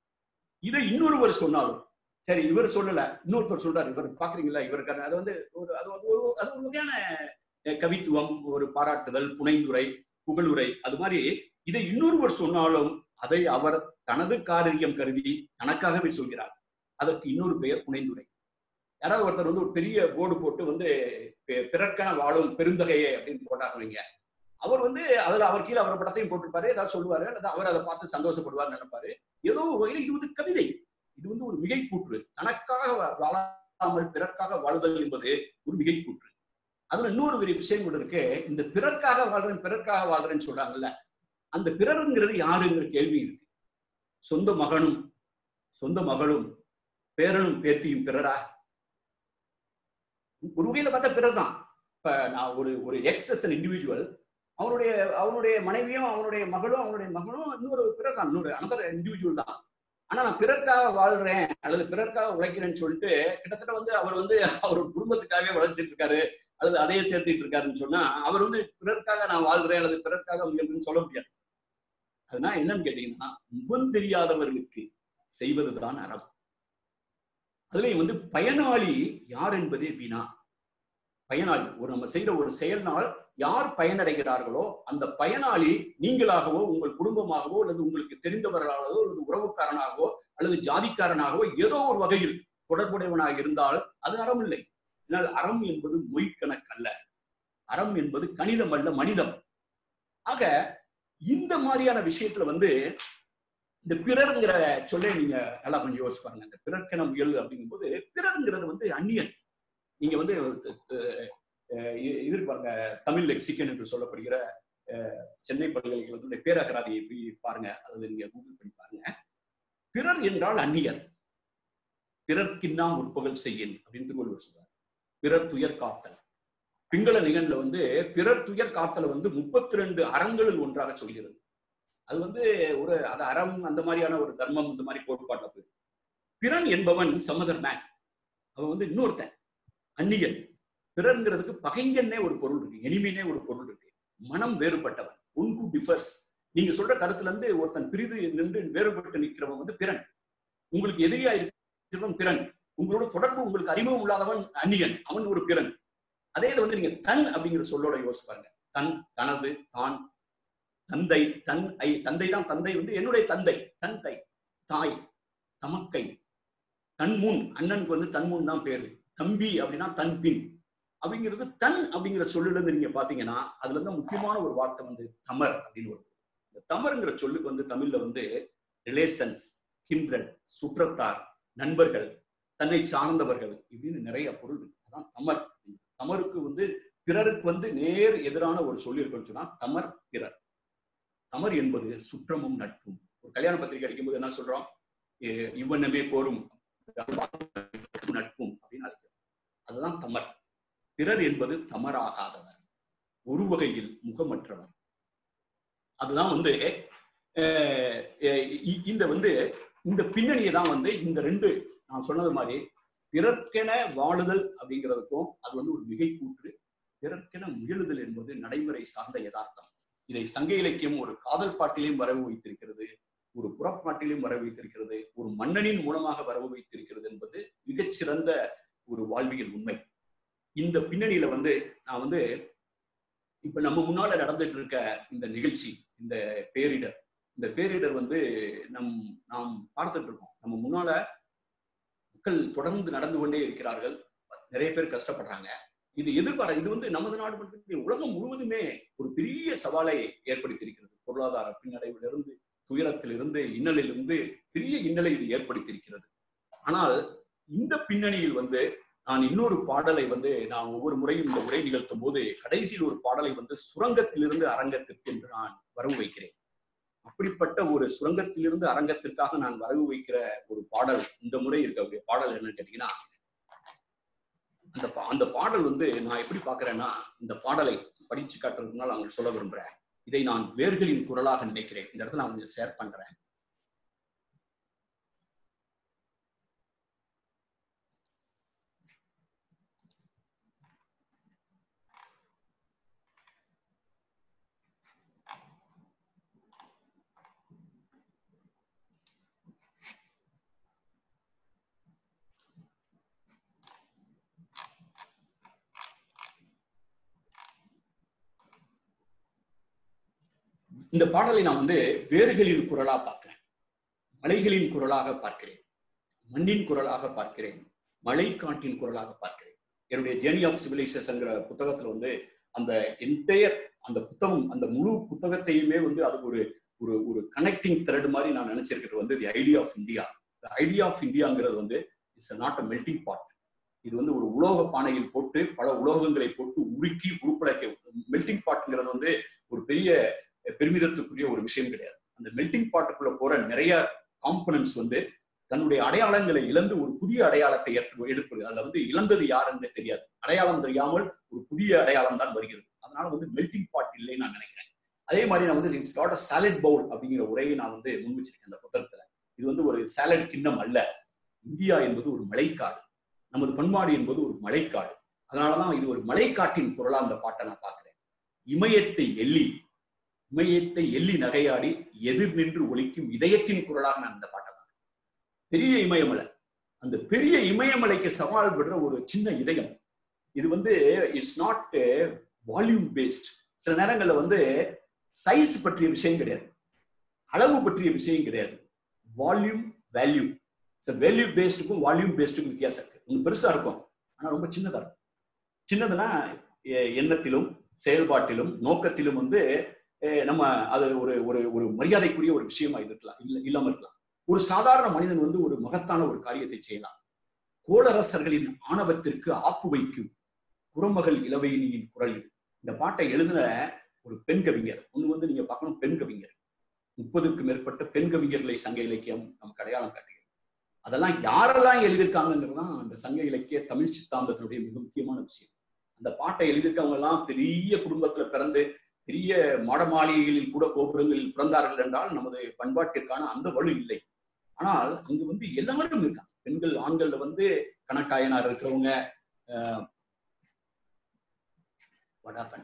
இதை இன்னொருவர் சொன்னாலும் சரி இவர் சொல்லல இன்னொருத்தர் சொல்றாரு இவர் பாக்குறீங்களா இவருக்கு அது வந்து ஒரு அது வந்து ஒரு அது ஒரு வகையான அஹ், கவித்துவம் ஒரு பாராட்டுதல் புனைந்துரை புகழுரை அது மாதிரி இதை இன்னொருவர் சொன்னாலும் அதை அவர் தனது காரியம் கருதி தனக்காகவே சொல்கிறார் அதற்கு இன்னொரு பெயர் புனைந்துரை யாராவது ஒருத்தர் வந்து ஒரு பெரிய போர்டு போட்டு வந்து பி- பிறர்க்கென வாழும் பெருந்தகையே அப்படின்னு போட்டாரு வைங்க அவர் வந்து அதுல அவர் கீழே அவர் படத்தையும் போட்டிருப்பாரு ஏதாவது சொல்லுவாரு அல்லது அவர் அதை பார்த்து சந்தோஷப்படுவார் நினைப்பாரு ஏதோ ஒரு வகையில் இது வந்து கவிதை இது வந்து ஒரு மிகை கூற்று தனக்காக வா- வாழாமல் பிறர்க்காக வாழுதல் என்பது ஒரு மிகை கூற்று அதுல இன்னொரு பெரிய விஷயம் கூட இருக்கு இந்த பிறர்க்காக வாழ்றேன் பிறர்க்காக வாழ்றேன்னு சொல்றாங்கல்ல அந்த பிறருங்கிறது யாருங்கிற கேள்வி இருக்கு சொந்த மகனும் சொந்த மகளும் பேரனும் பேத்தியும் பிறரா ஒரு வகையில பார்த்தா பிறர் தான் இப்ப நான் ஒரு ஒரு எக்ஸ் அஸ் இண்டிவிஜுவல் அவனுடைய அவனுடைய மனைவியும் அவனுடைய மகளும் அவனுடைய மகனும் இன்னொரு பிறர் தான் இன்னொரு அனதர் இண்டிவிஜுவல் தான் ஆனா நான் பிறர்க்காக வாழ்றேன் அல்லது பிறர்க்காக உழைக்கிறேன்னு சொல்லிட்டு கிட்டத்தட்ட வந்து அவர் வந்து அவர் குடும்பத்துக்காகவே உழைச்சிட்டு இருக்காரு அல்லது அதையே சேர்த்துட்டு இருக்காருன்னு சொன்னா அவர் வந்து பிறர்க்காக நான் வாழ்றேன் அல்லது பிறர்க்காக முயல்றேன்னு சொல்ல முடியாது அதுனா என்னன்னு கேட்டீங்கன்னா முகம் தெரியாதவர்களுக்கு செய்வதுதான் அறம் அதுலயும் வந்து பயனாளி யார் என்பதே வீணா பயனாளி ஒரு நம்ம செய்யற ஒரு செயல்னால் யார் பயனடைகிறார்களோ அந்த பயனாளி நீங்களாகவோ உங்கள் குடும்பமாகவோ அல்லது உங்களுக்கு தெரிந்தவர்களாகவோ அல்லது உறவுக்காரனாகவோ அல்லது ஜாதிக்காரனாகவோ ஏதோ ஒரு வகையில் தொடர்புடையவனாக இருந்தால் அது அறம் இல்லை ஆனால் அறம் என்பது மொய்க்கணக்கல்ல அறம் என்பது கணிதம் அல்ல மனிதம் ஆக இந்த மாதிரியான விஷயத்துல வந்து இந்த பிறர்ங்கிற சொல்ல நீங்க நல்லா கொஞ்சம் யோசிச்சு பாருங்க இந்த பிறர்க்கென முயல் அப்படிங்கும்போது பிறர்ங்கிறது வந்து அந்நியன் நீங்க வந்து அஹ், இ- இது பாருங்க தமிழ் லெக்சிக்கன் என்று சொல்லப்படுகிற அஹ், சென்னை பல்கலைக்கழகத்துடைய பேரகராதியை போய் பாருங்க அல்லது நீங்க கூகுள் பண்ணி பாருங்க பிறர் என்றால் அந்நியர் பிறர்க்கின்னா முற்பகல் செய்யின் அப்படின்னு திருவள்ளுவர் சொல்றார் பிறர் துயர் காத்தல் பிங்கள நிகழ்ல வந்து பிறர் துயர் காத்தல வந்து முப்பத்தி ரெண்டு அறங்களில் ஒன்றாக சொல்கிறது அது வந்து ஒரு அது அறம் அந்த மாதிரியான ஒரு தர்மம் இந்த மாதிரி கோட்பாட்டுல போய் பிறன் என்பவன் சமதர் மேன் அவன் வந்து இன்னொருத்தன் அந்நியன் பிறர்ங்கிறதுக்கு பகைங்கன்னே ஒரு பொருள் இருக்கு எனிமினே ஒரு பொருள் இருக்கு மனம் வேறுபட்டவன் ஒன் ஹூ டிஃபர்ஸ் நீங்க சொல்ற கருத்துல இருந்து ஒருத்தன் பிரிது நின்று வேறுபட்டு நிற்கிறவன் வந்து பிறன் உங்களுக்கு எதிரியா இருக்கிறவன் பிறன் உங்களோட தொடர்பு உங்களுக்கு அறிமுகம் இல்லாதவன் அந்நியன் அவன் ஒரு பிறன் அதே இது வந்து நீங்க தன் அப்படிங்கிற சொல்லோட யோசிச்சு பாருங்க தன் தனது தான் தந்தை தன் ஐ தந்தை தான் தந்தை வந்து என்னுடைய தந்தை தந்தை தாய் தமக்கை தன்முன் அண்ணனுக்கு வந்து தன்முன் தான் பேரு தம்பி அப்படின்னா தன் பின் அப்படிங்கிறது தன் அப்படிங்கிற சொல்லுல இருந்து நீங்க பாத்தீங்கன்னா அதுல இருந்து முக்கியமான ஒரு வார்த்தை வந்து தமர் அப்படின்னு ஒரு இந்த தமருங்கிற சொல்லுக்கு வந்து தமிழ்ல வந்து ரிலேஷன்ஸ் கிண்ட்ரட் சுற்றத்தார் நண்பர்கள் தன்னை சார்ந்தவர்கள் இப்படின்னு நிறைய பொருள் இருக்கு அதான் தமர் தமருக்கு வந்து பிறருக்கு வந்து நேர் எதிரான ஒரு சொல்லி இருக்குன்னு சொன்னா தமர் பிறர் தமர் என்பது சுற்றமும் நட்பும் ஒரு கல்யாண பத்திரிகை அடிக்கும்போது என்ன சொல்றோம் எ- இவ்வண்ணமே கோரும் நட்பும் அப்படின்னு அழைக்கிறோம் அதுதான் தமர் பிறர் என்பது தமராகாதவர் ஒரு வகையில் முகமற்றவர் அதுதான் வந்து அஹ், அஹ், இ- இந்த வந்து இந்த பின்னணியை தான் வந்து இந்த ரெண்டு நான் சொன்னது மாதிரி பிறர்க்கென வாழுதல் அப்படிங்கிறதுக்கும் அது வந்து ஒரு மிகை கூற்று பிறர்க்கென முயலுதல் என்பது நடைமுறை சார்ந்த யதார்த்தம் இதை சங்க இலக்கியம் ஒரு காதல் பாட்டிலையும் வரவு வைத்திருக்கிறது ஒரு புறப்பாட்டிலையும் வரவு வைத்திருக்கிறது ஒரு மன்னனின் மூலமாக வரவு வைத்திருக்கிறது என்பது மிகச்சிறந்த ஒரு வாழ்வியல் உண்மை இந்த பின்னணியில வந்து நான் வந்து இப்ப நம்ம முன்னால நடந்துட்டு இருக்க இந்த நிகழ்ச்சி இந்த பேரிடர் இந்த பேரிடர் வந்து நம் நாம் பார்த்துட்டு இருக்கோம் நம்ம முன்னால மக்கள் தொடர்ந்து நடந்து கொண்டே இருக்கிறார்கள் நிறைய பேர் கஷ்டப்படுறாங்க இது எதிர்பார இது வந்து நமது நாடு மட்டும் உலகம் முழுவதுமே ஒரு பெரிய சவாலை ஏற்படுத்தியிருக்கிறது பொருளாதார பின்னடைவிலிருந்து துயரத்திலிருந்து இன்னலிலிருந்து பெரிய இன்னலை இது ஏற்படுத்தியிருக்கிறது ஆனால் இந்த பின்னணியில் வந்து நான் இன்னொரு பாடலை வந்து நான் ஒவ்வொரு முறையும் இந்த உரை நிகழ்த்தும் போது கடைசியில் ஒரு பாடலை வந்து சுரங்கத்திலிருந்து அரங்கத்திற்கு என்று நான் வரவு வைக்கிறேன் அப்படிப்பட்ட ஒரு சுரங்கத்திலிருந்து அரங்கத்திற்காக நான் வரவு வைக்கிற ஒரு பாடல் இந்த முறை இருக்கக்கூடிய பாடல் என்னன்னு கேட்டீங்கன்னா அந்த அந்த பாடல் வந்து நான் எப்படி பாக்குறேன்னா இந்த பாடலை படிச்சு காட்டுறதுனால அவங்க சொல்ல விரும்புறேன் இதை நான் வேர்களின் குரலாக நினைக்கிறேன் இந்த இடத்துல நான் கொஞ்சம் ஷேர் பண்றேன் இந்த பாடலை நான் வந்து வேர்களின் குரலா பார்க்கிறேன் மலைகளின் குரலாக பார்க்கிறேன் மண்ணின் குரலாக பார்க்கிறேன் மலை காட்டின் குரலாக பார்க்கிறேன் என்னுடைய ஜேர்னி ஆஃப் சிவிலைசேஷன்ங்கிற புத்தகத்துல வந்து அந்த என்டையர் அந்த புத்தகம் அந்த முழு புத்தகத்தையுமே வந்து அது ஒரு ஒரு ஒரு கனெக்டிங் த்ரெட் மாதிரி நான் நினைச்சிருக்கிறது வந்து the idea of India idea of இந்தியாங்கிறது வந்து it's not a melting pot இது வந்து ஒரு உலோக பானையில் போட்டு பல உலோகங்களை போட்டு உருக்கி உருப்படைக்க மெல்டிங் பாட்ங்கிறது வந்து ஒரு பெரிய பெருமிதத்துக்குரிய ஒரு விஷயம் கிடையாது அந்த மெல்டிங் பாட்டுக்குள்ள போற நிறைய காம்பனன்ஸ் வந்து தன்னுடைய அடையாளங்களை இழந்து ஒரு புதிய அடையாளத்தை எடுப்பது அதுல வந்து இழந்தது யாருன்னு தெரியாது அடையாளம் தெரியாமல் ஒரு புதிய அடையாளம் தான் வருகிறது அதனால வந்து மெல்டிங் பாட் இல்லைன்னு நான் நினைக்கிறேன் அதே மாதிரி நான் வந்து it's not a salad bowl அப்படிங்கிற உரையை நான் வந்து முன்வச்சிருக்கேன் அந்த புத்தகத்துல இது வந்து ஒரு சாலட் கிண்ணம் அல்ல இந்தியா என்பது ஒரு மலைக்காடு நமது பண்பாடு என்பது ஒரு மலைக்காடு அதனாலதான் இது ஒரு மலைக்காட்டின் குரலா அந்த பாட்டை நான் பாக்குறேன் இமயத்தை எள்ளி இமயத்தை எள்ளி நகையாடி எதிர் நின்று ஒழிக்கும் இதயத்தின் குரலாக நான் இந்த பாட்டை பெரிய இமயமலை அந்த பெரிய இமயமலைக்கு சவால் விடுற ஒரு சின்ன இதயம் இது வந்து இட்ஸ் நாட் வால்யூம் பேஸ்ட் சில நேரங்கள்ல வந்து சைஸ் பற்றிய விஷயம் கிடையாது அளவு பற்றிய விஷயம் கிடையாது வால்யூம் வேல்யூ வேல்யூ பேஸ்டுக்கும் வால்யூம் பேஸ்டுக்கும் வித்தியாசம் இருக்கு ஒன்று பெருசா இருக்கும் ஆனா ரொம்ப சின்னதா இருக்கும் சின்னதுன்னா எண்ணத்திலும் செயல்பாட்டிலும் நோக்கத்திலும் வந்து நம்ம அது ஒரு ஒரு ஒரு மரியாதைக்குரிய ஒரு விஷயமா இருக்கலாம் இல்ல இல்லாம இருக்கலாம் ஒரு சாதாரண மனிதன் வந்து ஒரு மகத்தான ஒரு காரியத்தை செய்யலாம் கோளரசர்களின் ஆணவத்திற்கு ஆப்பு வைக்கும் குரமகள் இளவையினியின் குரல் இந்த பாட்டை எழுதின ஒரு பெண் கவிஞர் ஒண்ணு வந்து நீங்க பார்க்கணும் பெண் கவிஞர் முப்பதுக்கு மேற்பட்ட பெண் கவிஞர்களை சங்க இலக்கியம் நமக்கு அடையாளம் காட்டுகிறது அதெல்லாம் யாரெல்லாம் எழுதியிருக்காங்கிறது தான் அந்த சங்க இலக்கிய தமிழ் சித்தாந்தத்தினுடைய மிக முக்கியமான விஷயம் அந்த பாட்டை எழுதியிருக்கவங்க எல்லாம் பெரிய குடும்பத்துல பிறந்து பெரிய மாட மாளிகைகளில் கூட கோபுரங்களில் பிறந்தார்கள் என்றால் நமது பண்பாட்டிற்கான அந்த வலு இல்லை ஆனால் அங்கு வந்து எல்லாரும் இருக்காங்க பெண்கள் ஆண்கள்ல வந்து கணக்காயனார் இருக்கிறவங்க வடாபன்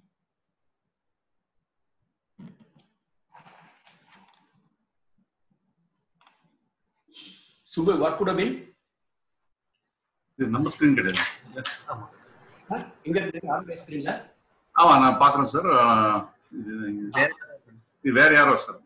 சுப வர்க்குடபின் இது நம்ம ஸ்கிரீன் கிடையாது எங்க இருக்கு யாரும் பேசுறீங்களா ஆமா நான் பாக்குறேன் சார் இது இது வேற யாரோ சார்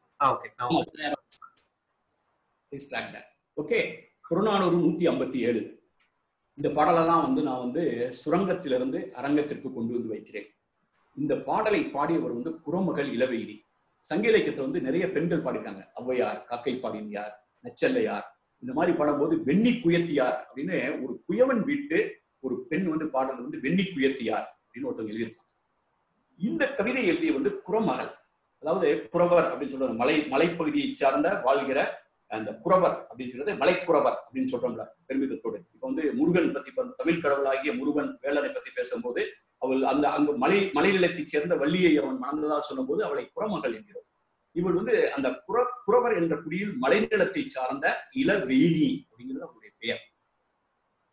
ஓகே புறநானூறு நூத்தி ஐம்பத்தி ஏழு இந்த பாடலை தான் வந்து நான் வந்து சுரங்கத்திலிருந்து அரங்கத்திற்கு கொண்டு வந்து வைக்கிறேன் இந்த பாடலை பாடியவர் வந்து குரமகள் இளவெய்தி சங்க இலக்கியத்தை வந்து நிறைய பெண்கள் பாடிருக்காங்க ஔவையார் காக்கை பாடினியார் நச்சல்லையார் இந்த மாதிரி பாடும்போது வெண்ணி குயத்தியார் அப்படின்னு ஒரு குயவன் வீட்டு ஒரு பெண் வந்து பாடுறது வந்து வெண்ணி குயத்தியார் அப்படின்னு ஒருத்தவங்க எழுதியிருக்காங்க இந்த கவிதை எழுதிய வந்து குரமகள் அதாவது குறவர் அப்படின்னு சொல்றது மலை மலைப்பகுதியை சார்ந்த வாழ்கிற அந்த குறவர் அப்படின்றது மலைக்குறவர் அப்படின்னு சொல்றோம்ல பெருமிதத்தோடு இப்ப வந்து முருகன் பத்தி தமிழ் கடவுளாகிய முருகன் வேலனை பத்தி பேசும்போது அவள் அந்த அங்கு மலை மலைநிலத்தைச் சேர்ந்த வள்ளியை அவன் மணந்ததா சொல்லும்போது அவளை குறமகள் என்கிறோம் இவள் வந்து அந்த குற குறவர் என்ற குடியில் மலைநிலத்தை சார்ந்த இளவேணி அப்படிங்கிறது அவருடைய பெயர்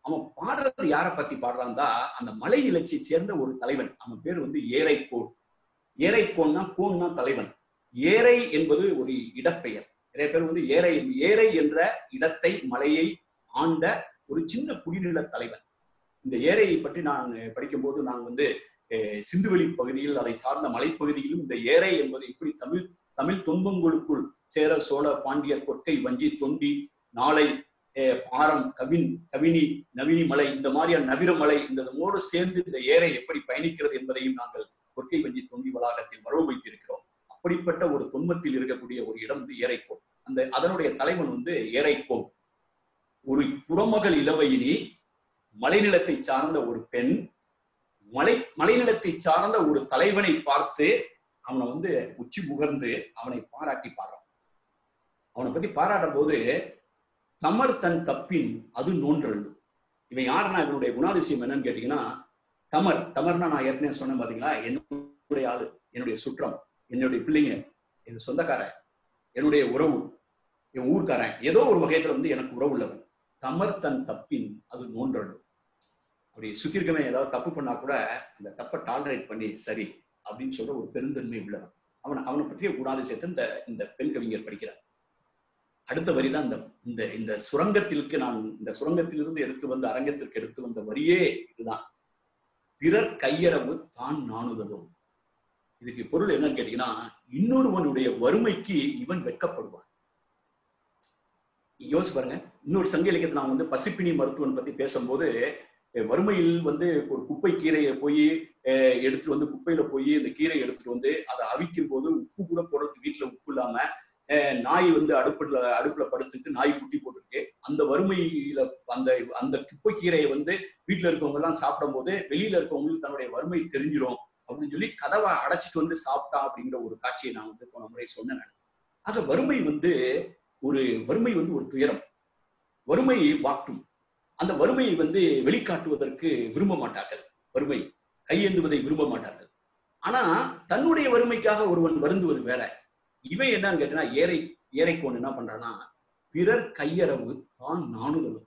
அவன் பாடுறது யாரை பத்தி பாடுறான்டா அந்த மலை நிலச்சியை சேர்ந்த ஒரு தலைவன் அவன் பேர் வந்து ஏரைக்கோன் ஏரைக்கோன்னா கோன்னா தலைவன் ஏரை என்பது ஒரு இடப்பெயர் நிறைய பேர் வந்து ஏரை ஏரை என்ற இடத்தை மலையை ஆண்ட ஒரு சின்ன குடிநில தலைவன் இந்த ஏரையை பற்றி நான் படிக்கும்போது நான் வந்து அஹ், சிந்துவெளி பகுதியில் அதை சார்ந்த மலைப்பகுதியிலும் இந்த ஏரை என்பது எப்படி தமிழ் தமிழ் துன்பங்களுக்குள் சேர சோழ பாண்டியர் கொற்கை வஞ்சி தொண்டி நாளை அஹ், பாரம் கவின் கவினி நவினி மலை இந்த மாதிரியான நவிர மலை இந்த மோடு சேர்ந்து இந்த ஏரை எப்படி பயணிக்கிறது என்பதையும் நாங்கள் கொற்கை வஞ்சி தொண்டி வளாகத்தில் வரவு வைத்திருக்கிறோம் அப்படிப்பட்ட ஒரு துன்பத்தில் இருக்கக்கூடிய ஒரு இடம் வந்து ஏரைக்கோள் அந்த அதனுடைய தலைவன் வந்து ஏரைக்கோள் ஒரு புறமகள் இளவையினி மலைநிலத்தை சார்ந்த ஒரு பெண் மலை மலைநிலத்தை சார்ந்த ஒரு தலைவனை பார்த்து அவனை வந்து உச்சி முகர்ந்து அவனை பாராட்டி பாடுறான் அவனை பத்தி பாராட்டும் போது தமர் தன் தப்பின் அது நோன்றல் இவன் யாருன்னா இவனுடைய குணாதிசயம் என்னன்னு கேட்டீங்கன்னா தமர் தமர்னா நான் ஏற்கனவே சொன்னேன் பாத்தீங்களா என்னுடைய ஆளு என்னுடைய சுற்றம் என்னுடைய பிள்ளைங்க என் சொந்தக்காரன் என்னுடைய உறவு என் ஊர்க்காரன் ஏதோ ஒரு வகையத்துல வந்து எனக்கு உறவு உள்ளவன் தமர் தன் தப்பின் அது நோன்றல் அப்படி சுத்தி இருக்கவன் ஏதாவது தப்பு பண்ணா கூட அந்த தப்பை டாலரேட் பண்ணி சரி அப்படின்னு சொல்ற ஒரு பெருந்தன்மை உள்ளவன் அவனை அவனை பற்றிய குணாதிசயத்தை இந்த இந்த பெண் கவிஞர் படிக்கிறார் அடுத்த வரிதான் இந்த இந்த இந்த சுரங்கத்திற்கு நான் இந்த சுரங்கத்திலிருந்து எடுத்து வந்த அரங்கத்திற்கு எடுத்து வந்த வரியே இதுதான் பிறர் கையறவு தான் நாணுதலும் இதுக்கு பொருள் என்னன்னு கேட்டீங்கன்னா இன்னொருவனுடைய வறுமைக்கு இவன் வெட்கப்படுவான் யோசிச்சு பாருங்க இன்னொரு சங்க இலக்கியத்தை நான் வந்து பசிப்பினி மருத்துவன் பத்தி பேசும்போது அஹ், வறுமையில் வந்து ஒரு குப்பை கீரையை போய் அஹ், எடுத்துட்டு வந்து குப்பையில போய் இந்த கீரையை எடுத்துட்டு வந்து அதை அவிக்கும் போது உப்பு கூட போடுறதுக்கு வீட்டுல உப்பு இல்லாம அஹ், நாய் வந்து அடுப்புல அடுப்புல படுத்துட்டு நாய் குட்டி போட்டிருக்கு அந்த வறுமையில அந்த அந்த குப்பை கீரையை வந்து வீட்டுல இருக்கவங்க எல்லாம் சாப்பிடும் போது வெளியில இருக்கவங்களுக்கு தன்னுடைய வறுமை தெரிஞ்சிரும் அப்படின்னு சொல்லி கதவை அடைச்சிட்டு வந்து சாப்பிட்டா அப்படிங்கிற ஒரு காட்சியை நான் வந்து போன முறை சொன்னேன் நான். ஆக வறுமை வந்து ஒரு வறுமை வந்து ஒரு துயரம் வறுமை வாட்டும் அந்த வறுமையை வந்து வெளிக்காட்டுவதற்கு விரும்ப மாட்டார்கள் வறுமை கையேந்துவதை விரும்ப மாட்டார்கள் ஆனா தன்னுடைய வறுமைக்காக ஒருவன் வருந்துவது வேற இவன் என்னன்னு கேட்டா ஏரை ஏரைக்கோன் என்ன பண்றான்னா பிறர் கையறவு தான் நாணுதலும்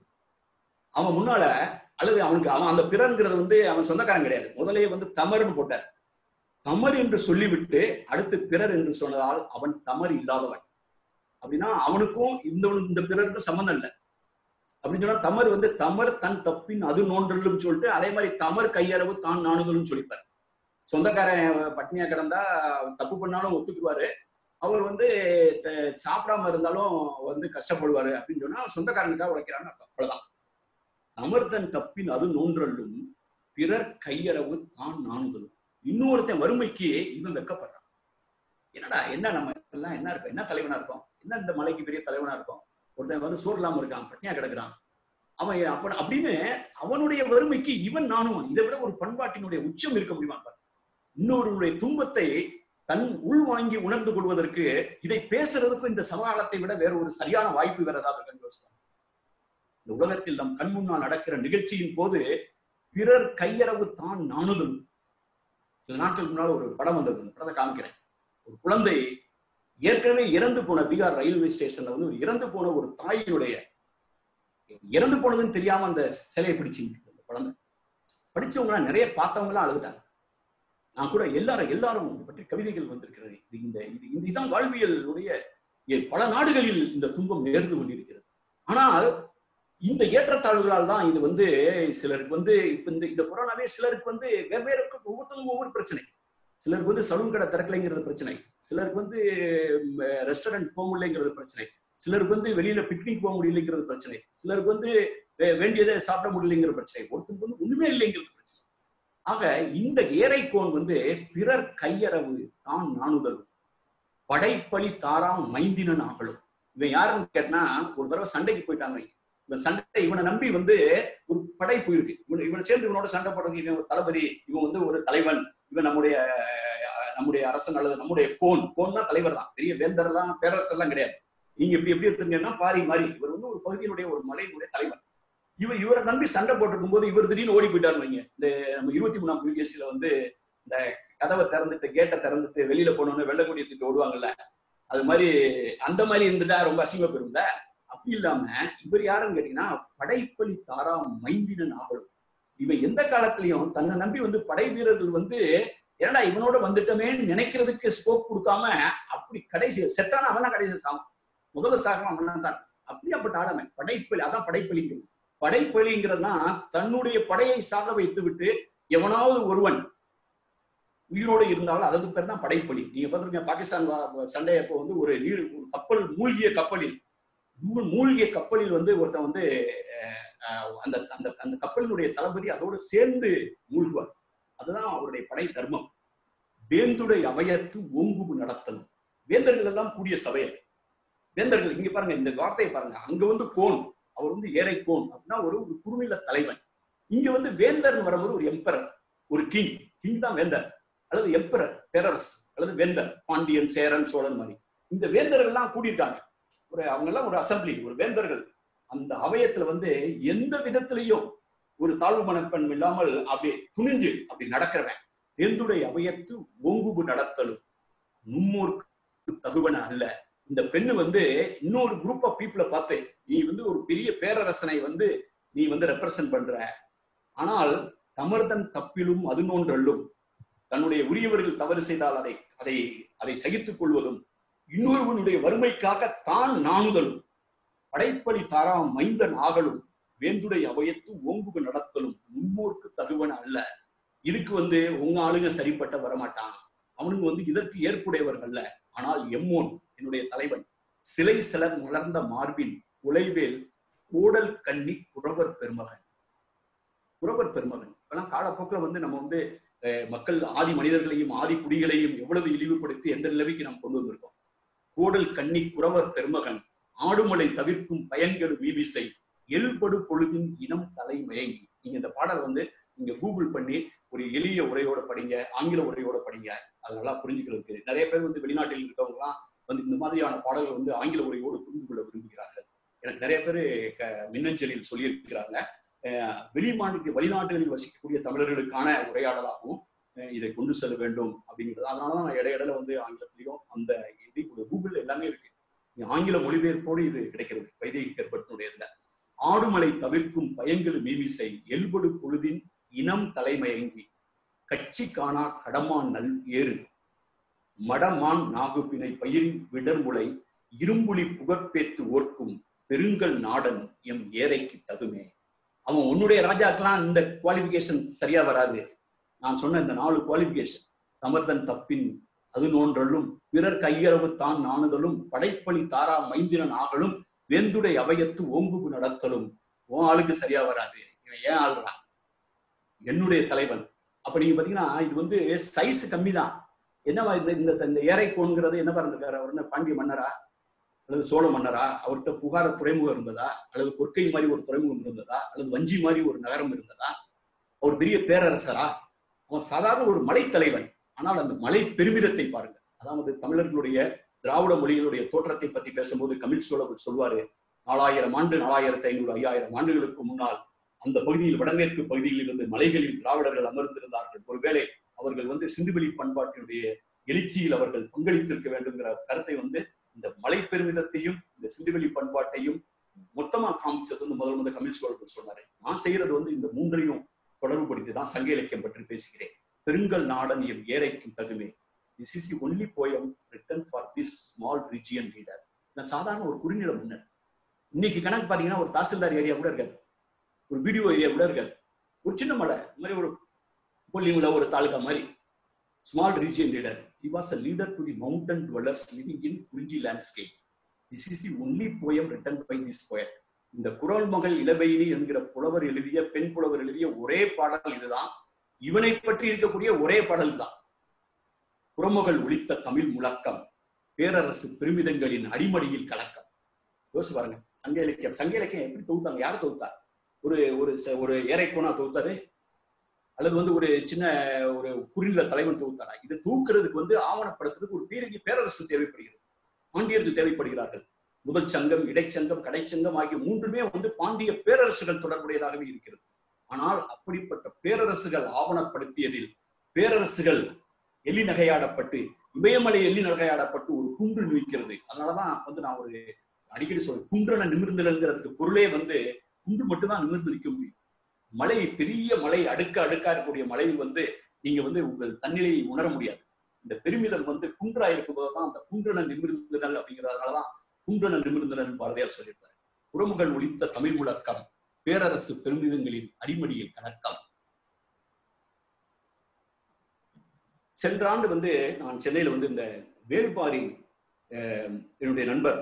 அவன் முன்னால அல்லது அவனுக்கு அவன் அந்த பிறர்ங்கிறது வந்து அவன் சொந்தக்காரன் கிடையாது முதலே வந்து தமர்னு போட்டார் தமர் என்று சொல்லிவிட்டு அடுத்து பிறர் என்று சொன்னதால் அவன் தமர் இல்லாதவன் அப்படின்னா அவனுக்கும் இந்த இந்த பிறருக்கும் சம்மந்தம் இல்லை அப்படின்னு சொன்னா தமர் வந்து தமர் தன் தப்பின் அது நோன்றலும் சொல்லிட்டு அதே மாதிரி தமர் கையறவு தான் நாணுதலும் சொல்லிப்பார் சொந்தக்காரன் பட்னியா கிடந்தா தப்பு பண்ணாலும் ஒத்துக்குவாரு அவர் வந்து த- சாப்பிடாம இருந்தாலும் வந்து கஷ்டப்படுவாரு அப்படின்னு சொன்னா சொந்தக்காரனுக்காக உழைக்கிறான்னு அர்த்தம் அவ்வளவுதான் தமர் தன் தப்பின் அது நோன்றலும் பிறர் கையறவு தான் நாணுதலும் இன்னொருத்தன் வறுமைக்கு இவன் வெட்கப்படுறான் என்னடா என்ன நம்ம எல்லாம் என்ன இருக்கும் என்ன தலைவனா இருக்கும் என்ன இந்த மலைக்கு பெரிய தலைவனா இருக்கும் ஒருத்தன் வந்து சோறு இல்லாம இருக்கான் பட்னியா கிடக்குறான் அவன் அப்ப அப்படின்னு அவனுடைய வறுமைக்கு இவன் நானும் இதை விட ஒரு பண்பாட்டினுடைய உச்சம் இருக்க முடியுமா பாரு. இன்னொருவருடைய துன்பத்தை தன் உள் வாங்கி உணர்ந்து கொள்வதற்கு இதை பேசுறதுக்கும் இந்த சமகாலத்தை விட வேற ஒரு சரியான வாய்ப்பு வேற ஏதாவது இருக்குன்னு யோசிப்பாங்க இந்த உலகத்தில் நம் கண் முன்னால் நடக்கிற நிகழ்ச்சியின் போது பிறர் கையறவு தான் நாணுதல் சில நாட்களுக்கு முன்னால் ஒரு படம் வந்தது அந்த படத்தை காமிக்கிறேன் ஒரு குழந்தை ஏற்கனவே இறந்து போன பீகார் ரயில்வே ஸ்டேஷன்ல வந்து ஒரு இறந்து போன ஒரு தாயினுடைய இறந்து போனதுன்னு தெரியாம அந்த சிலையை பிடிச்சு அந்த குழந்தை படிச்சவங்க நிறைய பார்த்தவங்க எல்லாம் அழுதுட்டாங்க நான் கூட எல்லாரும் எல்லாரும் இதை பற்றி கவிதைகள் வந்திருக்கிறது இது இந்த இது இந்த இதான் வாழ்வியலுடைய எ- பல நாடுகளில் இந்த துன்பம் நேர்ந்து கொண்டிருக்கிறது ஆனால் இந்த ஏற்றத்தாழ்வுகளால் தான் இது வந்து சிலருக்கு வந்து இப்ப இந்த இந்த கொரோனாவே சிலருக்கு வந்து வெவ்வேறு ஒவ்வொருத்தவங்க ஒவ்வொரு பிரச்சனை சிலருக்கு வந்து சலூன் கடை திறக்கலைங்கிறது பிரச்சனை சிலருக்கு வந்து ரெஸ்டாரண்ட் போக முடியலைங்கிறது பிரச்சனை சிலருக்கு வந்து வெளியில பிக்னிக் போக முடியலைங்கிறது பிரச்சனை சிலருக்கு வந்து வே- வேண்டியதை சாப்பிட முடியலைங்கிற பிரச்சனை ஒருத்தருக்கு வந்து ஒண்ணுமே இல்லைங்கிறது பிரச்சனை ஆக இந்த ஏரைக்கோன் வந்து பிறர் கையறவு தான் நாணுதல் படைப்பழி தாராம் மைந்தினன் ஆகலும் இவன் யாருன்னு கேட்டனா ஒரு தடவை சண்டைக்கு போயிட்டாங்க இவன் சண்டை இவனை நம்பி வந்து ஒரு படை போயிருக்கு இவன் இவனை சேர்ந்து இவனோட சண்டை போடுறது இவன் ஒரு தளபதி இவன் வந்து ஒரு தலைவன் இவன் நம்முடைய அஹ், நம்முடைய அரசன் அல்லது நம்முடைய கோன் கோன்னா தலைவர் தான் பெரிய வேந்தர் எல்லாம் பேரரசர் எல்லாம் கிடையாது நீங்க எப்படி எப்படி எடுத்துங்கன்னா பாரி மாதிரி இவர் வந்து ஒரு பகுதியினுடைய ஒரு மலையினுடைய தலைவர் இவர் இவரை நம்பி சண்டை போட்டிருக்கும் போது இவர் திடீர்னு ஓடி போயிட்டாரு வைங்க இந்த நம்ம இருபத்தி மூணாம் பிபிஎஸ்சில வந்து இந்த கதவை திறந்துட்டு கேட்டை திறந்துட்டு வெளியில போனோன்னு வெள்ளை கொடியை தூக்கிட்டு ஓடுவாங்கல்ல அது மாதிரி அந்த மாதிரி இருந்துட்டா ரொம்ப அசிங்க போயிருந்த அப்ப அப்படி இல்லாம இவர் யாருன்னு கேட்டீங்கன்னா படைப்பலி தாரா மைந்தினன் ஆகலும் இவன் எந்த காலத்திலயும் தன்னை நம்பி வந்து படை வீரர்கள் வந்து ஏன்னா இவனோட வந்துட்டோமேன்னு நினைக்கிறதுக்கு ஸ்கோப் கொடுக்காம அப்படி கடைசி செத்தான அவன் தான் கடைசி சாம் முதல்ல சாகம் அவன் தான் அப்படியாப்பட்ட ஆளுமை படைப்பலி அதான் படைப்பலிங்கிறது படைப்பலிங்கிறதுனா தன்னுடைய படையை சாக வைத்து விட்டு எவனாவது ஒருவன் உயிரோடு இருந்தாலும் அதுக்கு பேர் தான் படைப்பலி நீங்க பார்த்துருக்கீங்க பாகிஸ்தான் வா- சண்டை அப்போ வந்து ஒரு நீர் ஒரு கப்பல் மூழ்கிய கப்பலில் மூ- மூழ்கிய கப்பலில் வந்து ஒருத்தன் வந்து அஹ், அஹ், அந்த அந்த அந்த கப்பலினுடைய தளபதி அதோடு சேர்ந்து மூழ்குவார் அதுதான் அவருடைய படை தர்மம் வேந்துடை அவையத்து ஓங்குபு நடத்தணும் வேந்தர்கள் எல்லாம் கூடிய சபை அது வேந்தர்கள் இங்க பாருங்க இந்த வார்த்தையை பாருங்க அங்க வந்து கோன் அவர் வந்து ஏரை கோன் அப்படின்னா ஒரு ஒரு குறுநில தலைவன் இங்க வந்து வேந்தர்னு வரும்போது ஒரு எம்பரர் ஒரு கிங் கிங் தான் வேந்தர் அல்லது எம்பரர் பேரரசு அல்லது வேந்தர் பாண்டியன் சேரன் சோழன் மாதிரி இந்த வேந்தர்கள் எல்லாம் கூடியிருக்காங்க ஒரு அவங்க எல்லாம் ஒரு அசம்பிளி ஒரு வேந்தர்கள் அந்த அவயத்துல வந்து எந்த விதத்திலையும் ஒரு தாழ்வு மனப்பெண் இல்லாமல் அப்படியே துணிஞ்சு அப்படி நடக்கிறவன் வேந்துடை அவயத்து ஓங்குபு நடத்தலும் நும்மோர்க்கு தகுவன அல்ல இந்த பெண்ணு வந்து இன்னொரு குரூப் ஆஃப் பீப்புளை பார்த்து நீ வந்து ஒரு பெரிய பேரரசனை வந்து நீ வந்து ரெப்ரசன்ட் பண்ற ஆனால் தமர்தன் தப்பிலும் அது நோன்றல்லும் தன்னுடைய உரியவர்கள் தவறு செய்தால் அதை அதை அதை சகித்துக் கொள்வதும் இன்னொருவனுடைய வறுமைக்காக தான் நாணுதலும் படைப்பலி தாரா மைந்தன் ஆகலும் வேந்துடை அவையத்து ஓங்குகு நடத்தலும் முன்னோர்க்கு தகுவன அல்ல இதுக்கு வந்து உங்க ஆளுங்க சரிப்பட்ட வரமாட்டான் அவனுங்க வந்து இதற்கு ஏற்புடையவர்கள் அல்ல ஆனால் எம்மோன் என்னுடைய தலைவன் சிலை சிலர் மலர்ந்த மார்பின் உழைவேல் கோடல் கன்னி குறவர் பெருமகன் குறவர் பெருமகன் இப்பெல்லாம் காலப்போக்கில் வந்து நம்ம வந்து அஹ், மக்கள் ஆதி மனிதர்களையும் ஆதி குடிகளையும் எவ்வளவு இழிவுபடுத்தி எந்த நிலைமைக்கு நாம் கொண்டு வந்திருக்கோம் கோடல் கன்னி குறவர் பெருமகன் ஆடுமலை தவிர்க்கும் பயன்கள் வீவிசை எல்படு பொழுதின் இனம் தலை மயங்கி நீங்க இந்த பாடல் வந்து நீங்க கூகுள் பண்ணி ஒரு எளிய உரையோட படிங்க ஆங்கில உரையோட படிங்க அது நல்லா புரிஞ்சுக்கிறதுக்கு நிறைய பேர் வந்து வெளிநாட்டில் இருக்கவங்க எல்லாம் வந்து இந்த மாதிரியான பாடல்கள் வந்து ஆங்கில உரையோடு புரிந்து கொள்ள விரும்புகிறார்கள் எனக்கு நிறைய பேர் மின்னஞ்சலில் சொல்லியிருக்கிறாங்க அஹ் வெளி மாநில வெளிநாடுகளில் வசிக்கக்கூடிய தமிழர்களுக்கான உரையாடலாகவும் அஹ் இதை கொண்டு செல்ல வேண்டும் அப்படிங்கிறது அதனாலதான் நான் இடையிடையில வந்து ஆங்கிலத்திலையும் அந்த இது கூகுள் எல்லாமே இருக்கு இங்க ஆங்கில மொழிபெயர்ப்போடு இது கிடைக்கிறது வைதேகி கற்பட்டினுடையதுல ஆடுமலை தவிர்க்கும் பயங்கடு மீமிசை எல்படு பொழுதின் இனம் தலைமயங்கி கட்சி காணா கடமான் நல் ஏறு மடமான் நாகுப்பினை பயிரின் விடர்முளை இரும்புலி புகற்பேத்து ஓர்க்கும் பெருங்கல் நாடன் எம் ஏரைக்கு தகுமே அவன் உன்னுடைய ராஜாக்கெல்லாம் இந்த குவாலிபிகேஷன் சரியா வராது நான் சொன்ன இந்த நாலு குவாலிபிகேஷன் சமர்தன் தப்பின் அது நோன்றலும் பிறர் கையளவு தான் நாணுதலும் படைப்பலி தாரா மைந்திரன் ஆகலும் வேந்துடை அவையத்து ஓங்குபு நடத்தலும் உன் ஆளுக்கு சரியா வராது இவன் ஏன் ஆளுறா என்னுடைய தலைவன் அப்ப நீங்க பாத்தீங்கன்னா இது வந்து சைஸ் கம்மி தான் என்னவா இந்த இந்த இந்த ஏரைக்கோன்கிறது என்ன இருந்திருக்காரு அவர் என்ன பாண்டிய மன்னரா அல்லது சோழ மன்னரா அவர்கிட்ட புகார துறைமுகம் இருந்ததா அல்லது கொற்கை மாதிரி ஒரு துறைமுகம் இருந்ததா அல்லது வஞ்சி மாதிரி ஒரு நகரம் இருந்ததா அவர் பெரிய பேரரசரா அவன் சாதாரண ஒரு மலைத்தலைவன் ஆனால் அந்த மலை பெருமிதத்தை பாருங்க அதாவது தமிழர்களுடைய திராவிட மொழிகளுடைய தோற்றத்தை பத்தி பேசும்போது கமில் சோழவர் சொல்வாரு நாலாயிரம் ஆண்டு நாலாயிரத்தி ஐநூறு ஐயாயிரம் ஆண்டுகளுக்கு முன்னால் அந்த பகுதியில் வடமேற்கு பகுதியில் இருந்து மலைகளில் திராவிடர்கள் அமர்ந்திருந்தார்கள் ஒருவேளை அவர்கள் வந்து சிந்துவெளி பண்பாட்டினுடைய எழுச்சியில் அவர்கள் பங்களித்திருக்க வேண்டுங்கிற கருத்தை வந்து இந்த மலை பெருமிதத்தையும் இந்த சிந்துவெளி பண்பாட்டையும் மொத்தமா காமிச்சது வந்து முதல் முதல் கமில் சோழர்கள் சொன்னாரு நான் செய்யறது வந்து இந்த மூன்றையும் தொடர்புபடுத்தி தான் சங்க இலக்கியம் பற்றி பேசுகிறேன் பெருங்கல் நாடன் எம் ஏரைக்கும் தகுமே this is the only poem written for this small region leader நான் சாதாரண ஒரு குறுநில முன்னர் இன்னைக்கு கணக்கு பாத்தீங்கன்னா ஒரு தாசில்தார் ஏரியா கூட இருக்காது ஒரு வீடியோ ஏரியா கூட இருக்காது ஒரு சின்ன மலை இந்த மாதிரி ஒரு கொல்லிமலை ஒரு தாலுகா மாதிரி small region leader he was a leader to the mountain dwellers living in Kurinji landscape this is the only poem written by this poet இந்த குரல் மகள் இளவையினி என்கிற புலவர் எழுதிய பெண் புலவர் எழுதிய ஒரே பாடல் இதுதான் இவனை பற்றி இருக்கக்கூடிய ஒரே பாடல் தான் புறமகள் ஒழித்த தமிழ் முழக்கம் பேரரசு பெருமிதங்களின் அடிமடியில் கலக்கம் யோசிச்சு பாருங்க சங்க இலக்கியம் சங்க இலக்கியம் எப்படி தொகுத்தாங்க யார் தொகுத்தா ஒரு ஒரு ச- ஒரு ஏரைக்கோனா தொகுத்தாரு அல்லது வந்து ஒரு சின்ன ஒரு குறிநில தலைவன் தொகுத்தாரா இதை தூக்குறதுக்கு வந்து ஆவணப்படுத்துறதுக்கு ஒரு பெரிய பேரரசு தேவைப்படுகிறது பாண்டியர்கள் தேவைப்படுகிறார்கள் முதல் சங்கம் இடைச்சங்கம் கடைச்சங்கம் ஆகிய மூன்றுமே வந்து பாண்டிய பேரரசுகள் தொடர்புடையதாகவே இருக்கிறது ஆனால் அப்படிப்பட்ட பேரரசுகள் ஆவணப்படுத்தியதில் பேரரசுகள் எள்ளி நகையாடப்பட்டு இமயமலை எள்ளி நகையாடப்பட்டு ஒரு குன்று நிற்கிறது அதனாலதான் வந்து நான் ஒரு அடிக்கடி சொல்ற குன்றன நிமிர்ந்தலங்கிறதுக்கு பொருளே வந்து குன்று மட்டும்தான் நிமிர்ந்து நிற்க முடியும் மலை பெரிய மலை அடுக்க அடுக்கா இருக்கக்கூடிய மலையில் வந்து நீங்க வந்து உங்கள் தன்னிலையை உணர முடியாது இந்த பெருமிதம் வந்து குன்றா இருக்கும்போதுதான் அந்த குன்றன நிமிர்ந்தனல் அப்படிங்கிறதுனாலதான் குன்றன நிமிர்ந்தனல் பாரதியார் சொல்லியிருப்பாரு உறவுகள் ஒழித்த தமிழ் முழக்கம் பேரரசு பெருமிதங்களின் அடிமடியில் கணக்கம் சென்ற ஆண்டு வந்து நான் சென்னையில வந்து இந்த வேல்பாரி அஹ், என்னுடைய நண்பர்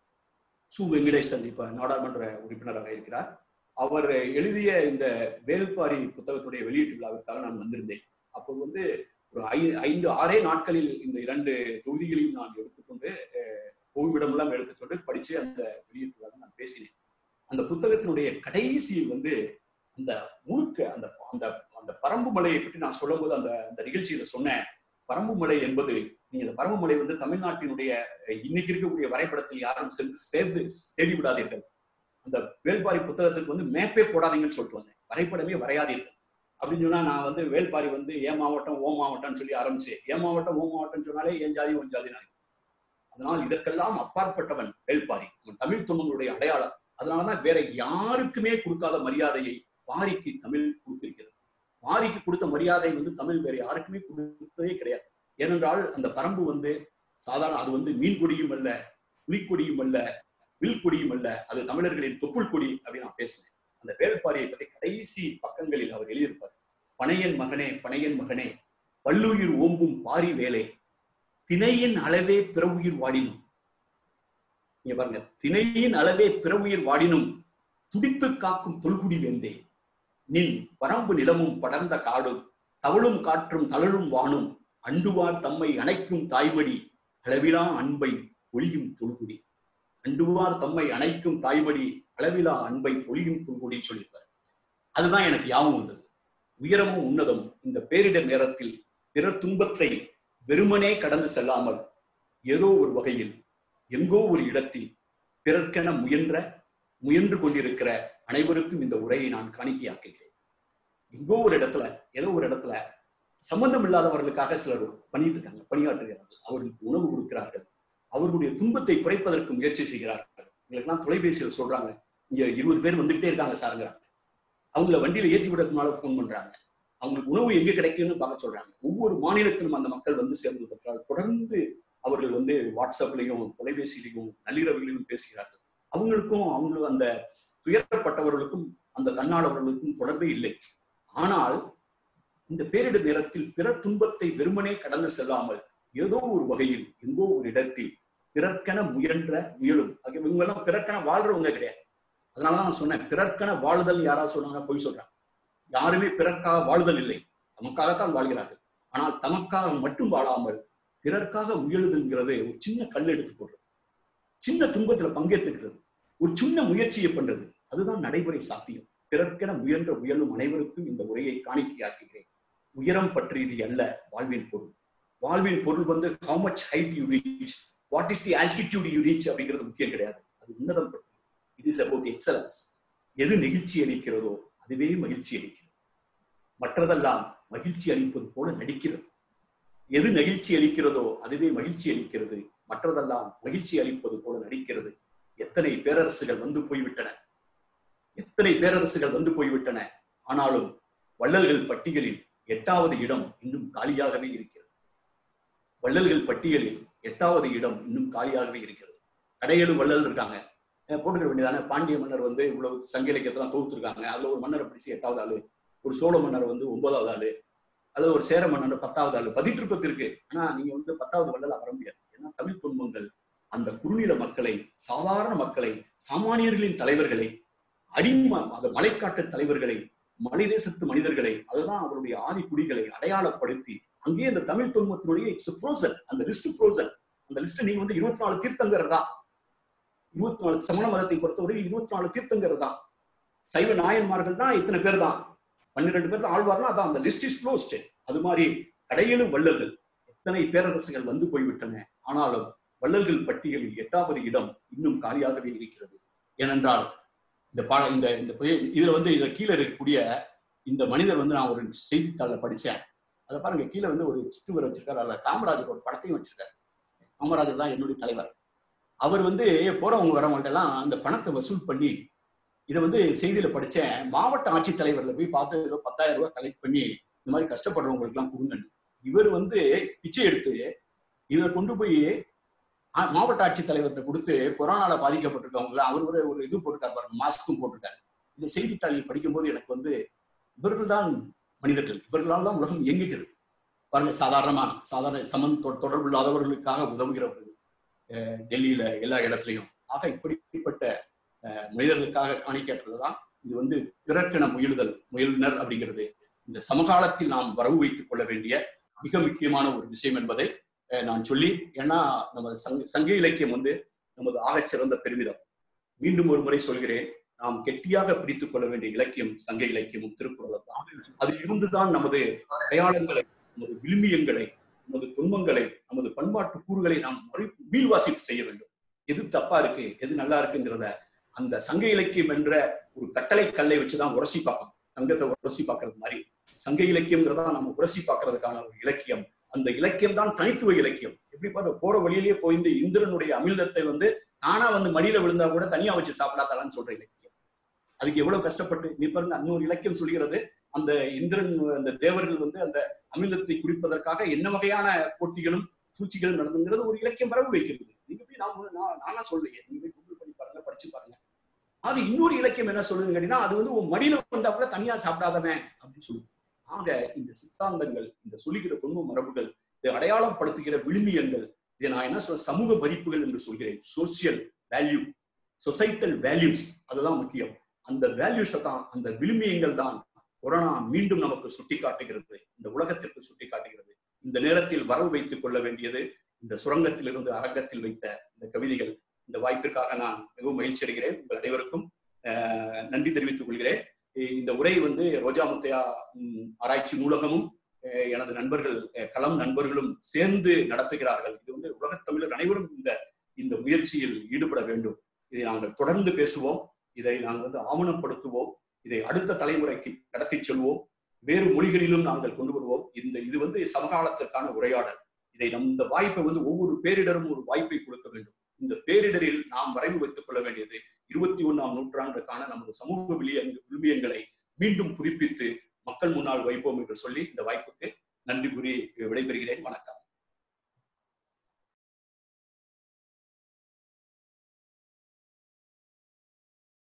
சு வெங்கடேசன் இப்ப நாடாளுமன்ற உறுப்பினராக இருக்கிறார் அவர் எழுதிய இந்த வேல்பாரி புத்தகத்துடைய வெளியீட்டு விழாவிற்காக நான் வந்திருந்தேன் அப்போ வந்து ஒரு ஐ ஐந்து ஆறே நாட்களில் இந்த இரண்டு தொகுதிகளையும் நான் எடுத்துக்கொண்டு அஹ், ஓய்விடமெல்லாம் எடுத்துக்கொண்டு படிச்சு அந்த வெளியீட்டு விழாவில் நான் பேசினேன் அந்த புத்தகத்தினுடைய கடைசியில் வந்து அந்த முழுக்க அந்த அந்த அந்த பரம்பு மலையை பற்றி நான் சொல்லும்போது அந்த அந்த நிகழ்ச்சியில சொன்னேன் பரம்பு மலை என்பது நீங்க அந்த பரம்பு மலை வந்து தமிழ்நாட்டினுடைய அஹ், இன்னைக்கு இருக்கக்கூடிய வரைபடத்தில் யாரும் சென்று சேர்ந்து தேடி விடாதீர்கள் அந்த வேல்பாரி புத்தகத்துக்கு வந்து மேப்பே போடாதீங்கன்னு சொல்லிட்டு வந்தேன் வரைபடமே வரையாதீர்கள் அப்படின்னு சொன்னா நான் வந்து வேல்பாரி வந்து ஏ மாவட்டம் ஓ மாவட்டம்னு சொல்லி ஆரம்பிச்சு ஏ மாவட்டம் ஓ மாவட்டம் சொன்னாலே என் ஜாதி ஒன் ஜாதி நான் அதனால் இதற்கெல்லாம் அப்பாற்பட்டவன் வேல்பாரி அவன் தமிழ் தொண்டனுடைய அடையாளம் அதனாலதான் வேற யாருக்குமே கொடுக்காத மரியாதையை வாரிக்கு தமிழ் கொடுத்திருக்கிறது வாரிக்கு கொடுத்த மரியாதை வந்து தமிழ் வேற யாருக்குமே கொடுத்ததே கிடையாது ஏனென்றால் அந்த பரம்பு வந்து சாதாரண அது வந்து மீன் கொடியும் அல்ல புலிக்கொடியும் அல்ல வில் கொடியும் அல்ல அது தமிழர்களின் தொப்புள் கொடி அப்படின்னு நான் பேசுவேன் அந்த வேல்பாரியை பற்றி கடைசி பக்கங்களில் அவர் எழுதியிருப்பார் பனையன் மகனே பனையன் மகனே வள்ளுயிர் ஓம்பும் பாரி வேலை திணையின் அளவே பிறவுயிர் வாடினும் இங்க பாருங்க திணையின் அளவே பிறவுயிர் வாடினும் துடித்து காக்கும் தொல்குடி வேந்தே நின் பரம்பு நிலமும் படர்ந்த காடும் தவழும் காற்றும் தளரும் வானும் அண்டுவார் தம்மை அணைக்கும் தாய்மடி அளவிலா அன்பை ஒளியும் தொல்குடி அண்டுவார் தம்மை அணைக்கும் தாய்மடி அளவிலா அன்பை ஒளியும் தொல்குடி சொல்லியிருப்பார் அதுதான் எனக்கு யாவும் வந்தது உயரமும் உன்னதம் இந்த பேரிடர் நேரத்தில் பிறர் துன்பத்தை வெறுமனே கடந்து செல்லாமல் ஏதோ ஒரு வகையில் எங்கோ ஒரு இடத்தில் பிறர்க்கென முயன்ற முயன்று கொண்டிருக்கிற அனைவருக்கும் இந்த உரையை நான் காணிக்கையாக்குகிறேன் எங்கோ ஒரு இடத்துல ஏதோ ஒரு இடத்துல சம்பந்தம் இல்லாதவர்களுக்காக சிலர் பண்ணிட்டு இருக்காங்க பணியாற்றுகிறார்கள் அவர்களுக்கு உணவு கொடுக்கிறார்கள் அவர்களுடைய துன்பத்தை குறைப்பதற்கு முயற்சி செய்கிறார்கள் எங்களுக்கெல்லாம் தொலைபேசியில் சொல்றாங்க இங்க இருபது பேர் வந்துகிட்டே இருக்காங்க சாருங்கிறாங்க அவங்கள வண்டியில ஏற்றி விடறதுனால ஃபோன் பண்றாங்க அவங்களுக்கு உணவு எங்க கிடைக்கும்னு பார்க்க சொல்றாங்க ஒவ்வொரு மாநிலத்திலும் அந்த மக்கள் வந்து சேர்ந்ததற்காக தொடர்ந்து அவர்கள் வந்து வாட்ஸ்அப்லையும் தொலைபேசியிலையும் நள்ளிரவுகளிலும் பேசுகிறார்கள் அவங்களுக்கும் அவங்களும் அந்த துயரப்பட்டவர்களுக்கும் அந்த தன்னாளவர்களுக்கும் தொடர்பே இல்லை ஆனால் இந்த பேரிடர் நேரத்தில் பிறர் துன்பத்தை வெறுமனே கடந்து செல்லாமல் ஏதோ ஒரு வகையில் எங்கோ ஒரு இடத்தில் பிறர்க்கென முயன்ற முயலும் இவங்க எல்லாம் பிறர்க்கென வாழ்றவங்க கிடையாது அதனாலதான் நான் சொன்னேன் பிறர்க்கென வாழுதல் யாராவது சொன்னாங்க பொய் சொல்றாங்க யாருமே பிறர்க்காக வாழுதல் இல்லை தமக்காகத்தான் வாழ்கிறார்கள் ஆனால் தமக்காக மட்டும் வாழாமல் பிறர்க்காக முயலுதுங்கிறது ஒரு சின்ன கல் எடுத்து போடுறது சின்ன துன்பத்துல பங்கேற்றுக்கிறது ஒரு சின்ன முயற்சியை பண்றது அதுதான் நடைமுறை சாத்தியம் பிறர்க்கென முயன்ற முயலும் அனைவருக்கும் இந்த உரையை காணிக்கையாக்குகிறேன் உயரம் பற்றியது அல்ல வாழ்வின் பொருள் வாழ்வின் பொருள் வந்து how much height you reach what is the altitude you reach அப்படிங்கிறது முக்கியம் கிடையாது அது உன்னதம் பற்றி இட் இஸ் அபவுட் எக்ஸலன்ஸ் எது நெகிழ்ச்சி அளிக்கிறதோ அதுவே மகிழ்ச்சி அளிக்கிறது மற்றதெல்லாம் மகிழ்ச்சி அளிப்பது போல நடிக்கிறது எது நெகிழ்ச்சி அளிக்கிறதோ அதுவே மகிழ்ச்சி அளிக்கிறது மற்றதெல்லாம் மகிழ்ச்சி அளிப்பது போல நடிக்கிறது எத்தனை பேரரசுகள் வந்து போய்விட்டன எத்தனை பேரரசுகள் வந்து போய்விட்டன ஆனாலும் வள்ளல்கள் பட்டியலில் எட்டாவது இடம் இன்னும் காலியாகவே இருக்கிறது வள்ளல்கள் பட்டியலில் எட்டாவது இடம் இன்னும் காலியாகவே இருக்கிறது கடையேழு வள்ளல் இருக்காங்க போட்டுக்க வேண்டியதானே பாண்டிய மன்னர் வந்து இவ்வளவு சங்க இலக்கியத்தெல்லாம் தொகுத்துருக்காங்க அதுல ஒரு மன்னரை பிடிச்சி எட்டாவது ஆளு ஒரு சோழ மன்னர் வந்து ஒன்பதாவது ஆளு அல்லது ஒரு சேர மன்னர் பத்தாவது ஆளு பதிற்றுப்பத்து இருக்கு ஆனா நீங்க வந்து பத்தாவது வள்ளலா வர முடியாது ஏன்னா தமிழ் துன்பங்கள் அந்த குறுநில மக்களை சாதாரண மக்களை சாமானியர்களின் தலைவர்களை அடிம அந்த மலைக்காட்டு தலைவர்களை மலை தேசத்து மனிதர்களை அதுதான் அவருடைய ஆதி குடிகளை அடையாளப்படுத்தி அங்கேயே அந்த தமிழ் தொன்மத்தினுடைய இட்ஸ் ஃப்ரோசன் அந்த லிஸ்ட் ஃப்ரோசன் அந்த லிஸ்ட் நீங்க வந்து இருபத்தி நாலு தீர்த்தங்கர் தான் இருபத்தி நாலு சமண மதத்தை பொறுத்தவரை இருபத்தி நாலு தீர்த்தங்கர் தான் சைவ நாயன்மார்கள் தான் இத்தனை பேர் தான் பன்னிரெண்டு பேர் தான் ஆழ்வார்னா அதான் அந்த லிஸ்ட் இஸ் க்ளோஸ்ட் அது மாதிரி கடையிலும் வள்ளல்கள் எத்தனை பேரரசுகள் வந்து போய்விட்டன ஆனாலும் வள்ளல்கள் பட்டியலில் எட்டாவது இடம் இன்னும் காலியாகவே இருக்கிறது ஏனென்றால் இந்த பா இந்த இந்த இதுல வந்து இதுல கீழே இருக்கக்கூடிய இந்த மனிதர் வந்து நான் ஒரு செய்தித்தாளில் படிச்சேன் அதை பாருங்க கீழே வந்து ஒரு சிற்றுவர் வச்சிருக்காரு அதுல காமராஜர் ஒரு படத்தையும் வச்சிருக்காரு காமராஜர் தான் என்னுடைய தலைவர் அவர் வந்து போறவங்க வரவங்க எல்லாம் அந்த பணத்தை வசூல் பண்ணி இதை வந்து செய்தியில படிச்சேன் மாவட்ட ஆட்சித்தலைவர்ல போய் பார்த்து ஏதோ பத்தாயிரம் ரூபாய் கலெக்ட் பண்ணி இந்த மாதிரி கஷ்டப்படுறவங்களுக்கு எல்லாம் கொடுங்க இவர் வந்து பிச்சை எடுத்து இதை கொண்டு போய் ஆ- மாவட்ட ஆட்சித்தலைவர்கிட்ட கொடுத்து கொரோனால பாதிக்கப்பட்டிருக்கவங்க அவர் ஒரு ஒரு இது போட்டிருக்காரு பாருங்க மாஸ்க்கும் போட்டிருக்காரு இந்த செய்தித்தாளில் படிக்கும்போது எனக்கு வந்து இவர்கள் தான் மனிதர்கள் இவர்களால் தான் உலகம் இயங்குகிறது பாருங்க சாதாரணமான சாதாரண சமன் தொ- தொடர்பு இல்லாதவர்களுக்காக உதவுகிறவர்கள் அஹ் டெல்லியில எல்லா இடத்துலையும் ஆக இப்படிப்பட்ட அஹ், மனிதர்களுக்காக காணிக்கப்பட்டதுதான் இது வந்து பிறக்கென முயலுதல் முயலுனர் அப்படிங்கிறது இந்த சமகாலத்தில் நாம் வரவு வைத்துக் கொள்ள வேண்டிய மிக முக்கியமான ஒரு விஷயம் என்பதை அஹ், நான் சொல்லி ஏன்னா நமது சங்க சங்க இலக்கியம் வந்து நமது ஆகச் சிறந்த பெருமிதம் மீண்டும் ஒரு முறை சொல்கிறேன் நாம் கெட்டியாக பிடித்துக் கொள்ள வேண்டிய இலக்கியம் சங்க இலக்கியமும் திருக்குறளும் தான் அது இருந்துதான் நமது அடையாளங்களை நமது விழுமியங்களை நமது துன்பங்களை நமது பண்பாட்டு கூறுகளை நாம் மறு மீள்வாசிப்பு செய்ய வேண்டும் எது தப்பா இருக்கு எது நல்லா இருக்குங்கிறத அந்த சங்க இலக்கியம் என்ற ஒரு கட்டளை கல்லை வச்சுதான் உரசி பார்க்கணும் சங்கத்தை உரசி பார்க்கறது மாதிரி சங்க இலக்கியம்ங்கிறதா நம்ம உரசி பார்க்கறதுக்கான ஒரு இலக்கியம் அந்த இலக்கியம் தான் தனித்துவ இலக்கியம் எப்படி பாரு போற வழியிலேயே போயிருந்து இந்திரனுடைய அமிர்தத்தை வந்து தானா வந்து மடியில விழுந்தா கூட தனியா வச்சு சாப்பிடாதான்னு சொல்ற இலக்கியம் அதுக்கு எவ்வளவு கஷ்டப்பட்டு நீ பாருங்க இன்னொரு இலக்கியம் சொல்கிறது அந்த இந்திரன் அந்த தேவர்கள் வந்து அந்த அமிர்தத்தை குறிப்பதற்காக என்ன வகையான போட்டிகளும் சூழ்ச்சிகளும் நடந்துங்கிறது ஒரு இலக்கியம் வரவு வைக்கிறது நீங்க போய் நான் நான் நானா சொல்றேன் நீங்க போய் கூகுள் பண்ணி பாருங்க படிச்சு பாருங்க அது இன்னொரு இலக்கியம் என்ன சொல்லுதுன்னு கேட்டீங்கன்னா அது வந்து உன் மடியில வந்தா கூட தனியா சாப்பிடாதவன் அப்படின்னு சொல்லுது ஆக இந்த சித்தாந்தங்கள் இந்த சொல்லுகிற தொன்ம மரபுகள் இதை அடையாளம் படுத்துகிற விழுமியங்கள் இதை நான் என்ன சொல்ற சமூக மதிப்புகள் என்று சொல்கிறேன் சோசியல் வேல்யூ சொசைட்டல் வேல்யூஸ் அதுதான் முக்கியம் அந்த வேல்யூஸை தான் அந்த விழுமியங்கள் தான் கொரோனா மீண்டும் நமக்கு சுட்டி காட்டுகிறது இந்த உலகத்திற்கு சுட்டி காட்டுகிறது இந்த நேரத்தில் வரவு வைத்துக் கொள்ள வேண்டியது இந்த சுரங்கத்திலிருந்து அரங்கத்தில் வைத்த இந்த கவிதைகள் இந்த வாய்ப்பிற்காக நான் மிகவும் மகிழ்ச்சி அடைகிறேன் உங்கள் அனைவருக்கும் ஆஹ், நன்றி தெரிவித்துக் கொள்கிறேன் இ- இந்த உரை வந்து ரோஜா முத்தையா ம், ஆராய்ச்சி நூலகமும் அஹ், எனது நண்பர்கள் அஹ், களம் நண்பர்களும் சேர்ந்து நடத்துகிறார்கள் இது வந்து உலகத் தமிழர் அனைவரும் இந்த இந்த முயற்சியில் ஈடுபட வேண்டும் இதை நாங்கள் தொடர்ந்து பேசுவோம் இதை நாங்கள் வந்து ஆவணப்படுத்துவோம் இதை அடுத்த தலைமுறைக்கு கடத்திச் செல்வோம் வேறு மொழிகளிலும் நாங்கள் கொண்டு வருவோம் இந்த இது வந்து சமகாலத்திற்கான உரையாடல் இதை நம் இந்த வாய்ப்பை வந்து ஒவ்வொரு பேரிடரும் ஒரு வாய்ப்பை கொடுக்க வேண்டும் இந்த பேரிடரில் நாம் வரைவு வைத்துக் கொள்ள வேண்டியது இருபத்தி ஒண்ணாம் நூற்றாண்டுக்கான நமது சமூக விளியங்க விழுமியங்களை மீண்டும் புதுப்பித்து மக்கள் முன்னால் வைப்போம் என்று சொல்லி இந்த வாய்ப்புக்கு நன்றி கூறி விடைபெறுகிறேன் வணக்கம்